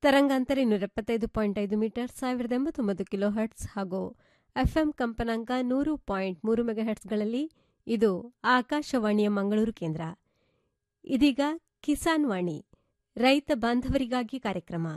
ತರಂಗಾಂತರ ಇನ್ನೂರ ಎಪ್ಪತ್ತೈದು ಪಾಯಿಂಟ್ ಐದು ಮೀಟರ್ ಸಾವಿರದ ಎಂಬತ್ತೊಂಬತ್ತು ಕಿಲೋ ಹರ್ಟ್ಸ್ ಹಾಗೂ ಎಫ್ಎಂ ಕಂಪನಾಂಕ ನೂರು ಪಾಯಿಂಟ್ ಮೂರು ಮೆಗಾಹರ್ಟ್ಸ್ಗಳಲ್ಲಿ ಇದು ಆಕಾಶವಾಣಿಯ ಮಂಗಳೂರು ಕೇಂದ್ರ ಇದೀಗ ಕಿಸಾನ್ ವಾಣಿ ರೈತ ಬಾಂಧವರಿಗಾಗಿ ಕಾರ್ಯಕ್ರಮ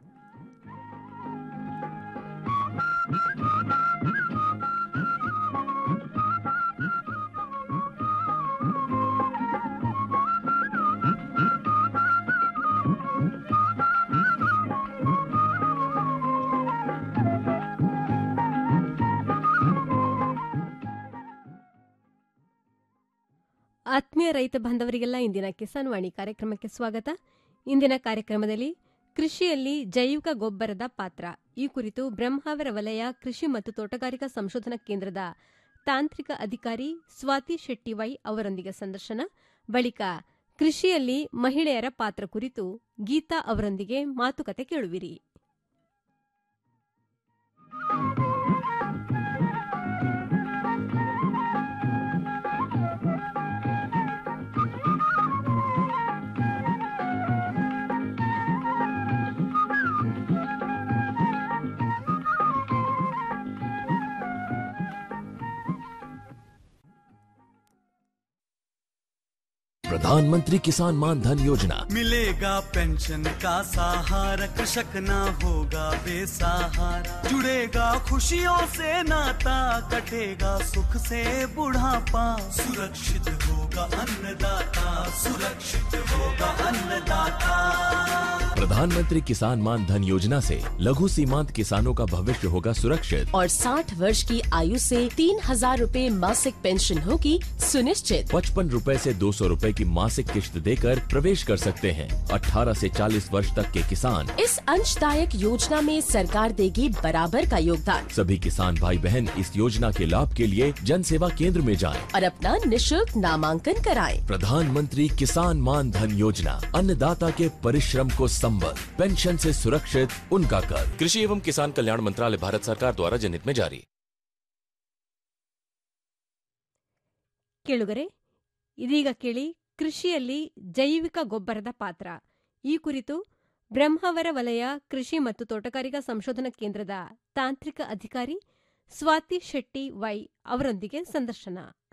ಆತ್ಮೀಯ ರೈತ ಬಾಂಧವರಿಗೆಲ್ಲ ಇಂದಿನ ಕಿಸಾನ್ ವಾಣಿ ಕಾರ್ಯಕ್ರಮಕ್ಕೆ ಸ್ವಾಗತ ಇಂದಿನ ಕಾರ್ಯಕ್ರಮದಲ್ಲಿ ಕೃಷಿಯಲ್ಲಿ ಜೈವಿಕ ಗೊಬ್ಬರದ ಪಾತ್ರ ಈ ಕುರಿತು ಬ್ರಹ್ಮಾವರ ವಲಯ ಕೃಷಿ ಮತ್ತು ತೋಟಗಾರಿಕಾ ಸಂಶೋಧನಾ ಕೇಂದ್ರದ ತಾಂತ್ರಿಕ ಅಧಿಕಾರಿ ಸ್ವಾತಿ ಶೆಟ್ಟಿ ವೈ ಅವರೊಂದಿಗೆ ಸಂದರ್ಶನ ಬಳಿಕ ಕೃಷಿಯಲ್ಲಿ ಮಹಿಳೆಯರ ಪಾತ್ರ ಕುರಿತು ಗೀತಾ ಅವರೊಂದಿಗೆ ಮಾತುಕತೆ ಕೇಳುವಿರಿ प्रधानमंत्री किसान मान धन योजना मिलेगा पेंशन का सहारा कृषक ना होगा बेसहारा जुड़ेगा खुशियों से नाता कटेगा सुख से बुढ़ापा सुरक्षित होगा अन्नदाता सुरक्षित होगा अन्नदाता प्रधानमंत्री किसान मान धन योजना से लघु सीमांत किसानों का भविष्य होगा सुरक्षित और 60 वर्ष की आयु से तीन हजार रूपए मासिक पेंशन होगी सुनिश्चित पचपन रूपए ऐसी दो सौ रूपए की मासिक किश्त देकर प्रवेश कर सकते हैं 18 से 40 वर्ष तक के किसान इस अंशदायक योजना में सरकार देगी बराबर का योगदान सभी किसान भाई बहन इस योजना के लाभ के लिए जन सेवा केंद्र में जाएं। और अपना निशुल्क नामांकन कराएं। प्रधानमंत्री किसान मान धन योजना अन्नदाता के परिश्रम को संबल पेंशन से सुरक्षित उनका कर कृषि एवं किसान कल्याण मंत्रालय भारत सरकार द्वारा जनहित में जारी ಕೇಳುಗರೆ ಇದೀಗ ಕೇಳಿ ಕೃಷಿಯಲ್ಲಿ ಜೈವಿಕ ಗೊಬ್ಬರದ ಪಾತ್ರ ಈ ಕುರಿತು ಬ್ರಹ್ಮಾವರ ವಲಯ ಕೃಷಿ ಮತ್ತು ತೋಟಗಾರಿಕಾ ಸಂಶೋಧನಾ ಕೇಂದ್ರದ ತಾಂತ್ರಿಕ ಅಧಿಕಾರಿ ಸ್ವಾತಿ ಶೆಟ್ಟಿ ವೈ ಅವರೊಂದಿಗೆ ಸಂದರ್ಶನ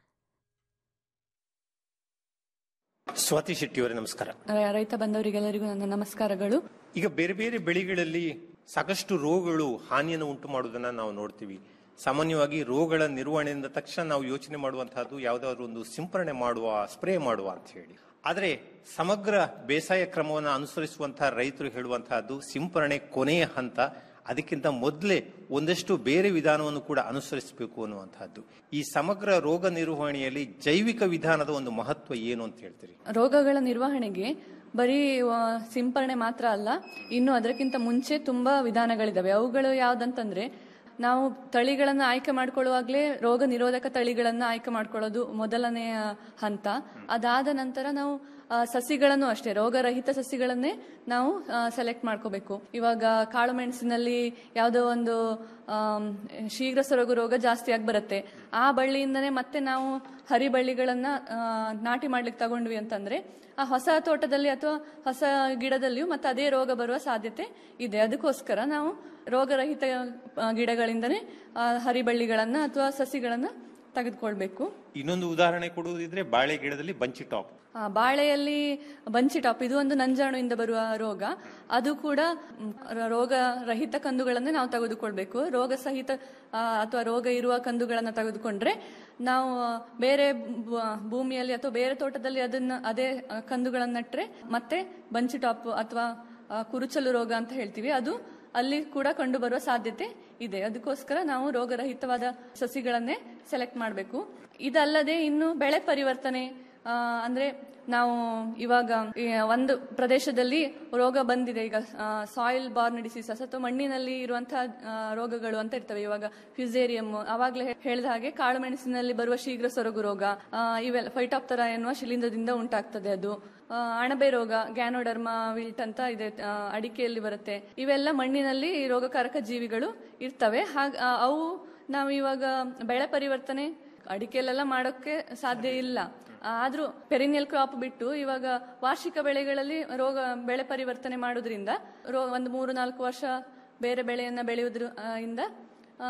ಸ್ವಾತಿ ಶೆಟ್ಟಿಯವರೇ ನಮಸ್ಕಾರ ರ- ರೈತ ಬಂದವರಿಗೆಲ್ಲರಿಗೂ ನನ್ನ ನಮಸ್ಕಾರಗಳು ಈಗ ಬೇರೆ ಬೇರೆ ಬೆಳೆಗಳಲ್ಲಿ ಸಾಕಷ್ಟು ರೋಗಗಳು ಹಾನಿಯನ್ನು ಉಂಟು ಮಾಡುವುದನ್ನ ನಾವು ನೋಡ್ತೀವಿ ಸಾಮಾನ್ಯವಾಗಿ ರೋಗಗಳ ನಿರ್ವಹಣೆಯಿಂದ ತಕ್ಷಣ ನಾವು ಯೋಚನೆ ಮಾಡುವಂತಹದ್ದು ಯಾವುದಾದ್ರು ಒಂದು ಸಿಂಪರಣೆ ಮಾಡುವ ಸ್ಪ್ರೇ ಮಾಡುವ ಅಂತ ಹೇಳಿ ಆದರೆ ಸಮಗ್ರ ಬೇಸಾಯ ಕ್ರಮವನ್ನು ಅನುಸರಿಸುವಂತಹ ರೈತರು ಹೇಳುವಂತಹದ್ದು ಸಿಂಪರಣೆ ಕೊನೆಯ ಹಂತ ಅದಕ್ಕಿಂತ ಮೊದಲೇ ಒಂದಷ್ಟು ಬೇರೆ ವಿಧಾನವನ್ನು ಕೂಡ ಅನುಸರಿಸಬೇಕು ಅನ್ನುವಂತಹದ್ದು ಈ ಸಮಗ್ರ ರೋಗ ನಿರ್ವಹಣೆಯಲ್ಲಿ ಜೈವಿಕ ವಿಧಾನದ ಒಂದು ಮಹತ್ವ ಏನು ಅಂತ ಹೇಳ್ತೀರಿ ರೋಗಗಳ ನಿರ್ವಹಣೆಗೆ ಬರೀ ಆ, ಸಿಂಪರಣೆ ಮಾತ್ರ ಅಲ್ಲ ಇನ್ನು ಅದಕ್ಕಿಂತ ಮುಂಚೆ ತುಂಬಾ ವಿಧಾನಗಳಿದಾವೆ ಅವುಗಳು ಯಾವ್ದಂತಂದ್ರೆ ನಾವು ತಳಿಗಳನ್ನ ಆಯ್ಕೆ ಮಾಡ್ಕೊಳ್ಳುವಾಗಲೇ ರೋಗ ನಿರೋಧಕ ತಳಿಗಳನ್ನ ಆಯ್ಕೆ ಮಾಡ್ಕೊಳ್ಳೋದು ಮೊದಲನೆಯ ಹಂತ ಅದಾದ ನಂತರ ನಾವು ಆ, ಸಸಿಗಳನ್ನು ಅಷ್ಟೇ ರೋಗರಹಿತ ಸಸಿಗಳನ್ನೇ ನಾವು ಸೆಲೆಕ್ಟ್ ಮಾಡ್ಕೋಬೇಕು ಇವಾಗ ಕಾಳು ಮೆಣಸಿನಲ್ಲಿ ಯಾವುದೋ ಒಂದು ಆಮ್, ಶೀಘ್ರ ಸೊರಗು ರೋಗ ಜಾಸ್ತಿ ಆಗಿ ಬರುತ್ತೆ ಆ ಬಳ್ಳಿಯಿಂದನೇ ಮತ್ತೆ ನಾವು ಹರಿ ಬಳ್ಳಿಗಳನ್ನ ಆ, ನಾಟಿ ಮಾಡ್ಲಿಕ್ಕೆ ತಗೊಂಡ್ವಿ ಅಂತಂದ್ರೆ ಆ ಹೊಸ ತೋಟದಲ್ಲಿ ಅಥವಾ ಹೊಸ ಗಿಡದಲ್ಲಿಯೂ ಮತ್ತೆ ಅದೇ ರೋಗ ಬರುವ ಸಾಧ್ಯತೆ ಇದೆ ಅದಕ್ಕೋಸ್ಕರ ನಾವು ರೋಗರಹಿತ ಆ, ಗಿಡಗಳಿಂದನೇ ಆ, ಹರಿಬಳ್ಳಿಗಳನ್ನ ಅಥವಾ ಸಸಿಗಳನ್ನ ತೆಗೆದುಕೊಳ್ಬೇಕು ಇನ್ನೊಂದು ಉದಾಹರಣೆ ಕೊಡುವುದಿದ್ರೆ ಬಾಳೆ ಗಿಡದಲ್ಲಿ ಬಂಚಿ ಟಾಪ್ ಆ, ಬಾಳೆಯಲ್ಲಿ ಬಂಚಿ ಟಾಪ್ ಇದು ಒಂದು ನಂಜಾಣುವಿಂದ ಬರುವ ರೋಗ ಅದು ಕೂಡ ಮ್, ರ- ರೋಗ ರಹಿತ ಕಂದುಗಳನ್ನೇ ನಾವು ತೆಗೆದುಕೊಳ್ಬೇಕು ರೋಗ ಸಹಿತ ಆ, ಅಥವಾ ರೋಗ ಇರುವ ಕಂದುಗಳನ್ನ ತೆಗೆದುಕೊಂಡ್ರೆ ನಾವು ಆ, ಬೇರೆ ಭೂ- ಭೂಮಿಯಲ್ಲಿ ಅಥವಾ ಬೇರೆ ತೋಟದಲ್ಲಿ ಅದನ್ನ ಅದೇ ಆ, ಕಂದುಗಳನ್ನ ನಟ್ರೆ ಮತ್ತೆ ಬಂಚಿ ಟಾಪ್ ಅಥವಾ ಆ, ಕುರುಚಲು ರೋಗ ಅಂತ ಹೇಳ್ತೀವಿ ಅದು ಅಲ್ಲಿ ಕೂಡ ಕಂಡು ಬರುವ ಸಾಧ್ಯತೆ ಇದೆ ಅದಕ್ಕೋಸ್ಕರ ನಾವು ರೋಗರಹಿತವಾದ ಸಸಿಗಳನ್ನೇ ಸೆಲೆಕ್ಟ್ ಮಾಡಬೇಕು ಇದಲ್ಲದೆ ಇನ್ನು ಬೆಳೆ ಪರಿವರ್ತನೆ ಆ, ಅಂದ್ರೆ ನಾವು ಇವಾಗ ಈ ಒಂದು ಪ್ರದೇಶದಲ್ಲಿ ರೋಗ ಬಂದಿದೆ ಈಗ ಸಾಯಿಲ್ ಬಾರ್ನ್ ಡಿಸೀಸಸ್ ಅಥವಾ ಮಣ್ಣಿನಲ್ಲಿ ಇರುವಂತಹ ಆ, ರೋಗಗಳು ಅಂತ ಇರ್ತವೆ ಇವಾಗ ಫ್ಯುಸೇರಿಯಂ ಅವಾಗಲೇ ಹೇಳಿದ ಹಾಗೆ ಕಾಳು ಮೆಣಸಿನಲ್ಲಿ ಬರುವ ಶೀಘ್ರ ಸೊರಗು ರೋಗ ಆ, ಇವೆಲ್ಲ ಫೈಟಾಪ್ತರ ಎನ್ನುವ ಶಿಲೀಂಧ್ರದಿಂದ ಉಂಟಾಗ್ತದೆ ಅದು ಆ, ಅಣಬೆ ರೋಗ ಗ್ಯಾನೋಡರ್ಮಾ ವಿಲ್ಟ್ ಅಂತ ಇದೆ ಆ, ಅಡಿಕೆಯಲ್ಲಿ ಬರುತ್ತೆ ಇವೆಲ್ಲ ಮಣ್ಣಿನಲ್ಲಿ ರೋಗಕಾರಕ ಜೀವಿಗಳು ಇರ್ತವೆ ಹಾಗ ಆ, ಅವು ನಾವು ಇವಾಗ ಬೆಳೆ ಪರಿವರ್ತನೆ ಅಡಿಕೆಯಲ್ಲೆಲ್ಲ ಮಾಡೋಕ್ಕೆ ಸಾಧ್ಯ ಇಲ್ಲ ಆದ್ರೂ ಪೆರಿನಿಯಲ್ ಕ್ರಾಪ್ ಬಿಟ್ಟು ಇವಾಗ ವಾರ್ಷಿಕ ಬೆಳೆಗಳಲ್ಲಿ ರೋಗ ಬೆಳೆ ಪರಿವರ್ತನೆ ಮಾಡೋದ್ರಿಂದ ರೋ ಒಂದು ಮೂರು ನಾಲ್ಕು ವರ್ಷ ಬೇರೆ ಬೆಳೆಯನ್ನ ಬೆಳೆಯುವುದ್ರ ಆ, ಇಂದ ಆ,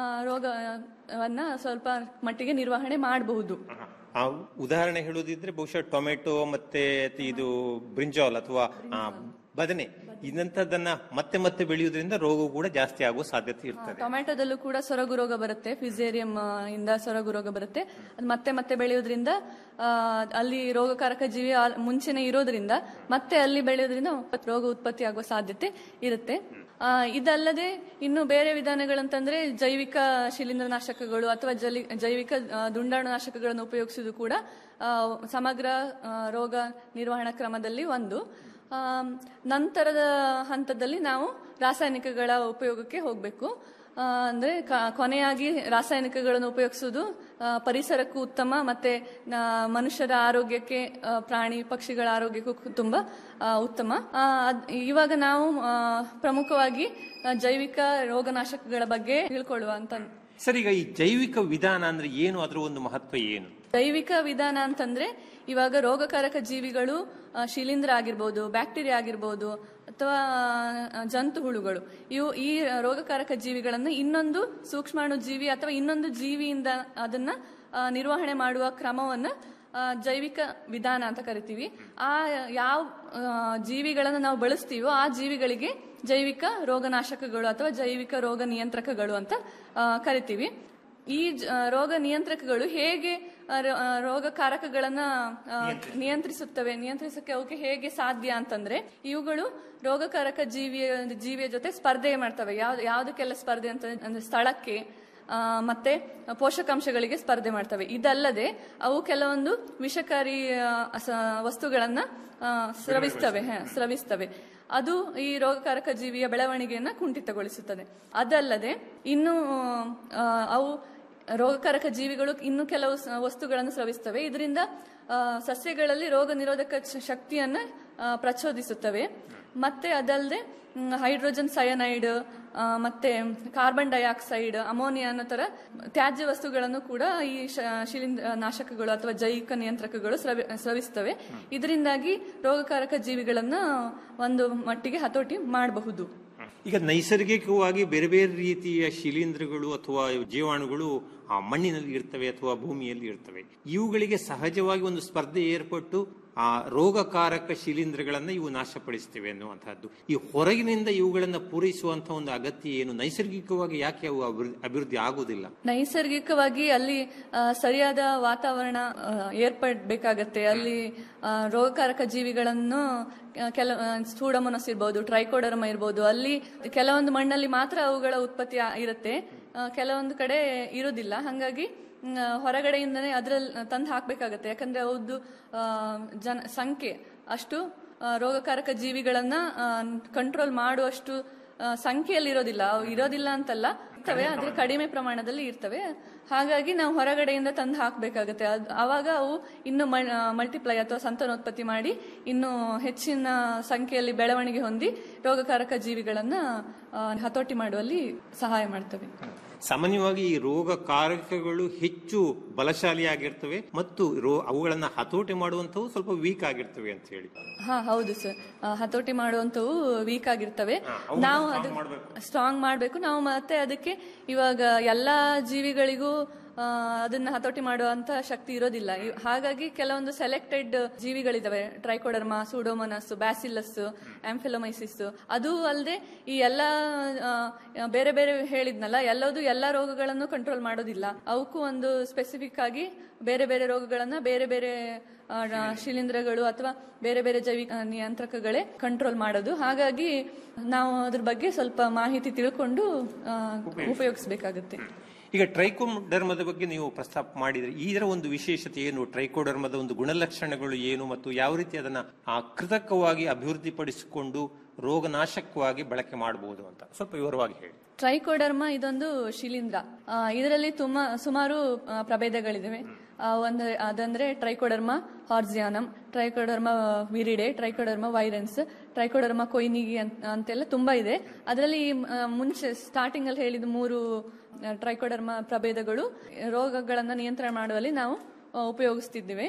ರೋಗವನ್ನ ಸ್ವಲ್ಪ ಮಟ್ಟಿಗೆ ನಿರ್ವಹಣೆ ಮಾಡಬಹುದು ಆ ಉದಾಹರಣೆ ಹೇಳುವುದಿದ್ರೆ ಬಹುಶಃ ಟೊಮೆಟೊ ಮತ್ತೆ ಇದು ಬ್ರಿಂಜಾಲ್ ಅಥವಾ ಆ, ಬದನೆ ಇನ್ನಂಥದ್ದನ್ನ ಮತ್ತೆ ಮತ್ತೆ ಬೆಳೆಯುವುದರಿಂದ ರೋಗ ಕೂಡ ಜಾಸ್ತಿ ಆಗುವ ಸಾಧ್ಯತೆ ಇರ್ತದೆ ಟೊಮ್ಯಾಟೊದಲ್ಲೂ ಕೂಡ ಸೊರಗು ರೋಗ ಬರುತ್ತೆ ಫಿಸೇರಿಯಂ ಇಂದ ಸೊರಗು ರೋಗ ಬರುತ್ತೆ ಅದು ಮತ್ತೆ ಮತ್ತೆ ಬೆಳೆಯೋದ್ರಿಂದ ಆ, ಅಲ್ಲಿ ರೋಗಕಾರಕ ಜೀವಿ ಆ- ಮುಂಚೆನೆ ಇರೋದ್ರಿಂದ ಮತ್ತೆ ಅಲ್ಲಿ ಬೆಳೆಯೋದ್ರಿಂದ ರೋಗ ಉತ್ಪತ್ತಿ ಆಗುವ ಸಾಧ್ಯತೆ ಇರುತ್ತೆ ಆ, ಇದಲ್ಲದೆ ಇನ್ನು ಬೇರೆ ವಿಧಾನಗಳಂತಂದ್ರೆ ಜೈವಿಕ ಶಿಲೀಂಧ್ರನಾಶಕಗಳು ಅಥವಾ ಜಲಿ ಜೈವಿಕ ಆ, ದುಂಡಾಣುನಾಶಕಗಳನ್ನು ಉಪಯೋಗಿಸುವುದು ಕೂಡ ಆ, ಸಮಗ್ರ ಆ, ರೋಗ ನಿರ್ವಹಣಾ ಕ್ರಮದಲ್ಲಿ ಒಂದು ಆ, ನಂತರದ ಹಂತದಲ್ಲಿ ನಾವು ರಾಸಾಯನಿಕಗಳ ಉಪಯೋಗಕ್ಕೆ ಹೋಗಬೇಕು ಅಂದ್ರೆ ಕ- ಕೊನೆಯಾಗಿ ರಾಸಾಯನಿಕಗಳನ್ನು ಉಪಯೋಗಿಸುವುದು ಆ, ಪರಿಸರಕ್ಕೂ ಉತ್ತಮ ಮತ್ತೆ ಆ, ಮನುಷ್ಯರ ಆರೋಗ್ಯಕ್ಕೆ ಆ, ಪ್ರಾಣಿ ಪಕ್ಷಿಗಳ ಆರೋಗ್ಯಕ್ಕೂ ಕು- ತುಂಬಾ ಆ, ಉತ್ತಮ ಆ, ಅದ್- ಇವಾಗ ನಾವು ಆ, ಪ್ರಮುಖವಾಗಿ ಆ, ಜೈವಿಕ ರೋಗನಾಶಕಗಳ ಬಗ್ಗೆ ತಿಳ್ಕೊಳ್ಳುವ ಅಂತ ಸರ್ ಈಗ ಈ ಜೈವಿಕ ವಿಧಾನ ಅಂದ್ರೆ ಏನು ಅದರ ಒಂದು ಮಹತ್ವ ಏನು ಜೈವಿಕ ವಿಧಾನ ಅಂತಂದ್ರೆ ಇವಾಗ ರೋಗಕಾರಕ ಜೀವಿಗಳು ಆ, ಶಿಲೀಂಧ್ರ ಆಗಿರ್ಬೋದು ಬ್ಯಾಕ್ಟೀರಿಯಾ ಆಗಿರ್ಬೋದು ಅಥವಾ ಆ, ಜಂತು ಹುಳುಗಳು ಇವು ಈ ರೋಗಕಾರಕ ಜೀವಿಗಳನ್ನು ಇನ್ನೊಂದು ಸೂಕ್ಷ್ಮಾಣು ಜೀವಿ ಅಥವಾ ಇನ್ನೊಂದು ಜೀವಿಯಿಂದ ಅದನ್ನ ಆ, ನಿರ್ವಹಣೆ ಮಾಡುವ ಕ್ರಮವನ್ನ ಆ, ಜೈವಿಕ ವಿಧಾನ ಅಂತ ಕರಿತೀವಿ ಆ ಯಾವ ಆ, ಜೀವಿಗಳನ್ನು ನಾವು ಬಳಸ್ತೀವೋ ಆ ಜೀವಿಗಳಿಗೆ ಜೈವಿಕ ರೋಗನಾಶಕಗಳು ಅಥವಾ ಜೈವಿಕ ರೋಗ ನಿಯಂತ್ರಕಗಳು ಅಂತ ಆ, ಕರಿತೀವಿ ಈ ಜ- ಆ, ರೋಗ ನಿಯಂತ್ರಕಗಳು ಹೇಗೆ ಆ, ರ- ಆ, ರೋಗಕಾರಕಗಳನ್ನ ಆ, ನಿಯಂತ್ರಿಸುತ್ತವೆ ನಿಯಂತ್ರಿಸಕ್ಕೆ ಅವಕ್ಕೆ ಹೇಗೆ ಸಾಧ್ಯ ಅಂತಂದ್ರೆ ಇವುಗಳು ರೋಗಕಾರಕ ಜೀವಿಯ ಜೀವಿಯ ಜೊತೆ ಸ್ಪರ್ಧೆ ಮಾಡ್ತವೆ ಯಾವ್ದು ಯಾವ್ದಕ್ಕೆಲ್ಲ ಸ್ಪರ್ಧೆ ಅಂತ ಅಂದ್ರೆ ಸ್ಥಳಕ್ಕೆ ಆ, ಮತ್ತೆ ಪೋಷಕಾಂಶಗಳಿಗೆ ಸ್ಪರ್ಧೆ ಮಾಡ್ತವೆ ಇದಲ್ಲದೆ ಅವು ಕೆಲವೊಂದು ವಿಷಕಾರಿ ಆ, ಸ- ವಸ್ತುಗಳನ್ನ ಆ, ಸ್ರವಿಸ್ತವೆ ಹ, ಸ್ರವಿಸ್ತವೆ ಅದು ಈ ರೋಗಕಾರಕ ಜೀವಿಯ ಬೆಳವಣಿಗೆಯನ್ನ ಕುಂಠಿತಗೊಳಿಸುತ್ತದೆ ಅದಲ್ಲದೆ ಇನ್ನು ಆ, ಅವು ರೋಗಕಾರಕ ಜೀವಿಗಳು ಇನ್ನು ಕೆಲವು ಸ- ವಸ್ತುಗಳನ್ನು ಸ್ರವಿಸ್ತವೆ ಇದರಿಂದ ಆ, ಸಸ್ಯಗಳಲ್ಲಿ ರೋಗ ನಿರೋಧಕ ಶ- ಶಕ್ತಿಯನ್ನ ಆ, ಪ್ರಚೋದಿಸುತ್ತವೆ ಮತ್ತೆ ಅದಲ್ಲದೆ ಮ್, ಹೈಡ್ರೋಜನ್ ಸಯನೈಡ್ ಆ, ಮತ್ತೆ ಕಾರ್ಬನ್ ಡೈಆಕ್ಸೈಡ್ ಅಮೋನಿಯಾ ಅನ್ನೋ ತರ ತ್ಯಾಜ್ಯ ವಸ್ತುಗಳನ್ನು ಕೂಡ ಈ ಶ- ಶಿಲೀಂಧ್ರ ನಾಶಕಗಳು ಅಥವಾ ಜೈವಿಕ ನಿಯಂತ್ರಕಗಳು ಸ್ರವಿ- ಸ್ರವಿಸ್ತವೆ ಇದರಿಂದಾಗಿ ರೋಗಕಾರಕ ಜೀವಿಗಳನ್ನ ಒಂದು ಮಟ್ಟಿಗೆ ಹತೋಟಿ ಮಾಡಬಹುದು ಈಗ ನೈಸರ್ಗಿಕವಾಗಿ ಬೇರೆ ಬೇರೆ ರೀತಿಯ ಶಿಲೀಂಧ್ರಗಳು ಅಥವಾ ಜೀವಾಣುಗಳು ಆ ಮಣ್ಣಿನಲ್ಲಿ ಇರ್ತವೆ ಅಥವಾ ಭೂಮಿಯಲ್ಲಿ ಇರ್ತವೆ ಇವುಗಳಿಗೆ ಸಹಜವಾಗಿ ಒಂದು ಸ್ಪರ್ಧೆ ಏರ್ಪಟ್ಟು ಆ ರೋಗಕಾರಕ ಶಿಲೀಂಧ್ರಗಳನ್ನ ಇವು ನಾಶಪಡಿಸ್ತವೆ ಅನ್ನುವಂತಹದ್ದು ಈ ಹೊರಗಿನಿಂದ ಇವುಗಳನ್ನ ಪೂರೈಸುವಂತಹ ಒಂದು ಅಗತ್ಯ ಏನು ನೈಸರ್ಗಿಕವಾಗಿ ಯಾಕೆ ಅವು ಅಭಿವೃದ್ಧಿ- ಅಭಿವೃದ್ಧಿ ಆಗುವುದಿಲ್ಲ ನೈಸರ್ಗಿಕವಾಗಿ ಅಲ್ಲಿ ಆ, ಸರಿಯಾದ ವಾತಾವರಣ ಆ, ಏರ್ಪಡ್ಬೇಕಾಗತ್ತೆ ಅಲ್ಲಿ ಆ, ರೋಗಕಾರಕ ಜೀವಿಗಳನ್ನು ಆ, ಕೆಲ ಸ್ಟೂಡಮೊನಸ್ ಇರ್ಬೋದು ಟ್ರೈಕೋಡರ್ಮ ಇರ್ಬೋದು ಅಲ್ಲಿ ಕೆಲವೊಂದು ಮಣ್ಣಲ್ಲಿ ಮಾತ್ರ ಅವುಗಳ ಉತ್ಪತ್ತಿ ಆ- ಇರುತ್ತೆ ಆ, ಕೆಲವೊಂದು ಕಡೆ ಇರುವುದಿಲ್ಲ ಹಾಗಾಗಿ ಮ್, ಹೊರಗಡೆಯಿಂದನೇ ಅದ್ರಲ್ಲಿ ತಂದು ಹಾಕ್ಬೇಕಾಗತ್ತೆ ಯಾಕಂದ್ರೆ ಅವ್ರದ್ದು ಆ, ಜನ ಸಂಖ್ಯೆ ಅಷ್ಟು ಆ, ರೋಗಕಾರಕ ಜೀವಿಗಳನ್ನ ಕಂಟ್ರೋಲ್ ಮಾಡುವಷ್ಟು ಆ, ಸಂಖ್ಯೆಯಲ್ಲಿ ಇರೋದಿಲ್ಲ ಅವು ಇರೋದಿಲ್ಲ ಅಂತಲ್ಲ ಇರ್ತವೆ ಆದ್ರೆ ಕಡಿಮೆ ಪ್ರಮಾಣದಲ್ಲಿ ಇರ್ತವೆ ಹಾಗಾಗಿ ನಾವು ಹೊರಗಡೆಯಿಂದ ತಂದು ಹಾಕಬೇಕಾಗುತ್ತೆ ಅವಾಗ ಅವು ಇನ್ನು ಮಲ್ಟಿಪ್ಲೈ ಅಥವಾ ಸಂತಾನೋತ್ಪತ್ತಿ ಮಾಡಿ ಇನ್ನು ಹೆಚ್ಚಿನ ಸಂಖ್ಯೆಯಲ್ಲಿ ಬೆಳವಣಿಗೆ ಹೊಂದಿ ರೋಗಕಾರಕ ಜೀವಿಗಳನ್ನ ಆ, ಹತೋಟಿ ಮಾಡುವಲ್ಲಿ ಸಹಾಯ ಮಾಡ್ತವೆ ಸಾಮಾನ್ಯವಾಗಿ ಈ ರೋಗಕಾರಕಗಳು ಹೆಚ್ಚು ಬಲಶಾಲಿಯಾಗಿರ್ತವೆ ಮತ್ತು ರೋ- ಅವುಗಳನ್ನ ಹತೋಟಿ ಮಾಡುವಂತವು ಸ್ವಲ್ಪ ವೀಕ್ ಆಗಿರ್ತವೆ ಅಂತ ಹೇಳಿ ಹಾ ಹೌದು ಸರ್ ಹತೋಟಿ ಮಾಡುವಂತವು ವೀಕ್ ಆಗಿರ್ತವೆ ನಾವು ಅದು ಸ್ಟ್ರಾಂಗ್ ಮಾಡಬೇಕು ನಾವು ಮತ್ತೆ ಅದಕ್ಕೆ ಇವಾಗ ಎಲ್ಲಾ ಜೀವಿಗಳಿಗೂ ಆ, ಅದನ್ನ ಹತೋಟಿ ಮಾಡುವಂತ ಶಕ್ತಿ ಇರೋದಿಲ್ಲ ಇವ್- ಹಾಗಾಗಿ ಕೆಲವೊಂದು ಸೆಲೆಕ್ಟೆಡ್ ಜೀವಿಗಳಿದಾವೆ ಟ್ರೈಕೋಡರ್ಮ ಸೂಡೋಮನಸ್ ಬ್ಯಾಸಿಲಸ್ ಆಂಫಿಲಮೈಸಿಸ್ ಅದು ಅಲ್ಲದೆ ಈ ಎಲ್ಲಾ ಆ, ಬೇರೆ ಬೇರೆ ಹೇಳಿದ್ನಲ್ಲ ಎಲ್ಲದು ಎಲ್ಲಾ ರೋಗಗಳನ್ನು ಕಂಟ್ರೋಲ್ ಮಾಡೋದಿಲ್ಲ ಅವಕ್ಕೂ ಒಂದು ಸ್ಪೆಸಿಫಿಕ್ ಆಗಿ ಬೇರೆ ಬೇರೆ ರೋಗಗಳನ್ನ ಬೇರೆ ಬೇರೆ ಆ, ರ- ಶಿಲೀಂಧ್ರಗಳು ಅಥವಾ ಬೇರೆ ಬೇರೆ ಜೈವಿಕ ನಿಯಂತ್ರಕಗಳೇ ಕಂಟ್ರೋಲ್ ಮಾಡೋದು ಹಾಗಾಗಿ ನಾವು ಅದ್ರ ಬಗ್ಗೆ ಸ್ವಲ್ಪ ಮಾಹಿತಿ ತಿಳ್ಕೊಂಡು ಆ, ಉಪಯೋಗಿಸ್ಬೇಕಾಗುತ್ತೆ ಈಗ ಟ್ರೈಕೋಡರ್ಮದ ಬಗ್ಗೆ ನೀವು ಪ್ರಸ್ತಾಪ ಮಾಡಿದ್ರೆ ಇದರ ಒಂದು ವಿಶೇಷತೆ ಏನು ಟ್ರೈಕೋಡರ್ಮದ ಒಂದು ಗುಣಲಕ್ಷಣಗಳು ಏನು ಮತ್ತು ಯಾವ ರೀತಿ ಅದನ್ನ ಆ, ಕೃತಕವಾಗಿ ಅಭಿವೃದ್ಧಿಪಡಿಸಿಕೊಂಡು ರೋಗನಾಶಕವಾಗಿ ಬಳಕೆ ಮಾಡಬಹುದು ಅಂತ ಸ್ವಲ್ಪ ವಿವರವಾಗಿ ಹೇಳಿ ಟ್ರೈಕೋಡರ್ಮ ಇದೊಂದು ಶಿಲೀಂಧ್ರ ಆ, ಇದರಲ್ಲಿ ತುಂಬ ಸುಮಾರು ಆ, ಪ್ರಭೇದಗಳಿವೆ ಆ, ಒಂದು ಅದಂದ್ರೆ Trichoderma harzianum Trichoderma viride Trichoderma virens Trichoderma koningii ಅಂತ ಅಂತೆಲ್ಲ ತುಂಬಾ ಇದೆ ಅದರಲ್ಲಿ ಆ, ಮುಂಚೆ ಸ್ಟಾರ್ಟಿಂಗ್ ಅಲ್ಲಿ ಹೇಳಿದ ಮೂರು ಆ, ಟ್ರೈಕೋಡರ್ಮ ಪ್ರಭೇದಗಳು ರೋಗಗಳನ್ನ ನಿಯಂತ್ರಣ ಮಾಡುವಲ್ಲಿ ನಾವು ಆ, ಉಪಯೋಗಿಸ್ತಿದ್ದೇವೆ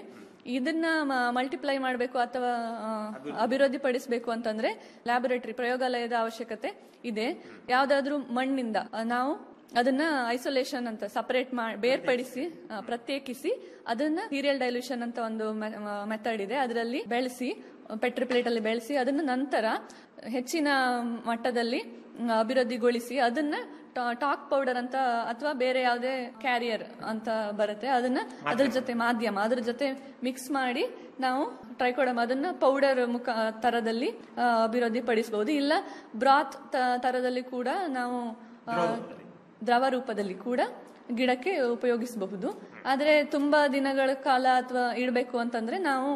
ಇದನ್ನ ಮಲ್ಟಿಪ್ಲೈ ಮಾಡಬೇಕು ಅಥವಾ ಆ, ಅಭಿವೃದ್ಧಿ ಪಡಿಸಬೇಕು ಅಂತಂದ್ರೆ ಲ್ಯಾಬೊರೇಟರಿ ಪ್ರಯೋಗಾಲಯದ ಅವಶ್ಯಕತೆ ಇದೆ ಯಾವ್ದಾದ್ರೂ ಮಣ್ಣಿಂದ ಆ, ನಾವು ಅದನ್ನ ಐಸೋಲೇಷನ್ ಅಂತ ಸಪರೇಟ್ ಮಾಡಿ ಬೇರ್ಪಡಿಸಿ ಆ, ಪ್ರತ್ಯೇಕಿಸಿ ಅದನ್ನ ಸೀರಿಯಲ್ ಡೈಲ್ಯೂಷನ್ ಅಂತ ಒಂದು ಮೆಥಡ್ ಇದೆ ಅದರಲ್ಲಿ ಬೆಳೆಸಿ ಪೆಟ್ರಿ ಪ್ಲೇಟ್ ಅಲ್ಲಿ ಬೆಳೆಸಿ ಅದನ್ನ ನಂತರ ಹೆಚ್ಚಿನ ಮಟ್ಟದಲ್ಲಿ ಮ್, ಅಭಿವೃದ್ಧಿಗೊಳಿಸಿ ಅದನ್ನ ಟಾ- ಟಾಕ್ ಪೌಡರ್ ಅಂತ ಅಥವಾ ಬೇರೆ ಯಾವುದೇ ಕ್ಯಾರಿಯರ್ ಅಂತ ಬರುತ್ತೆ ಅದನ್ನ ಅದ್ರ ಜೊತೆ ಮಾಧ್ಯಮ ಅದ್ರ ಜೊತೆ ಮಿಕ್ಸ್ ಮಾಡಿ ನಾವು ಟ್ರೈಕೋಡಮ್ ಅದನ್ನ ಪೌಡರ್ ಮುಖ ತರದಲ್ಲಿ ಆ, ಅಭಿವೃದ್ಧಿ ಪಡಿಸಬಹುದು ಇಲ್ಲ ಬ್ರಾತ್ ತರದಲ್ಲಿ ಕೂಡ ನಾವು ಆ, ದ್ರವ ರೂಪದಲ್ಲಿ ಕೂಡ ಗಿಡಕ್ಕೆ ಉಪಯೋಗಿಸಬಹುದು ಆದರೆ ತುಂಬಾ ದಿನಗಳ ಕಾಲ ಅಥವಾ ಇಡಬೇಕು ಅಂತಂದ್ರೆ ನಾವು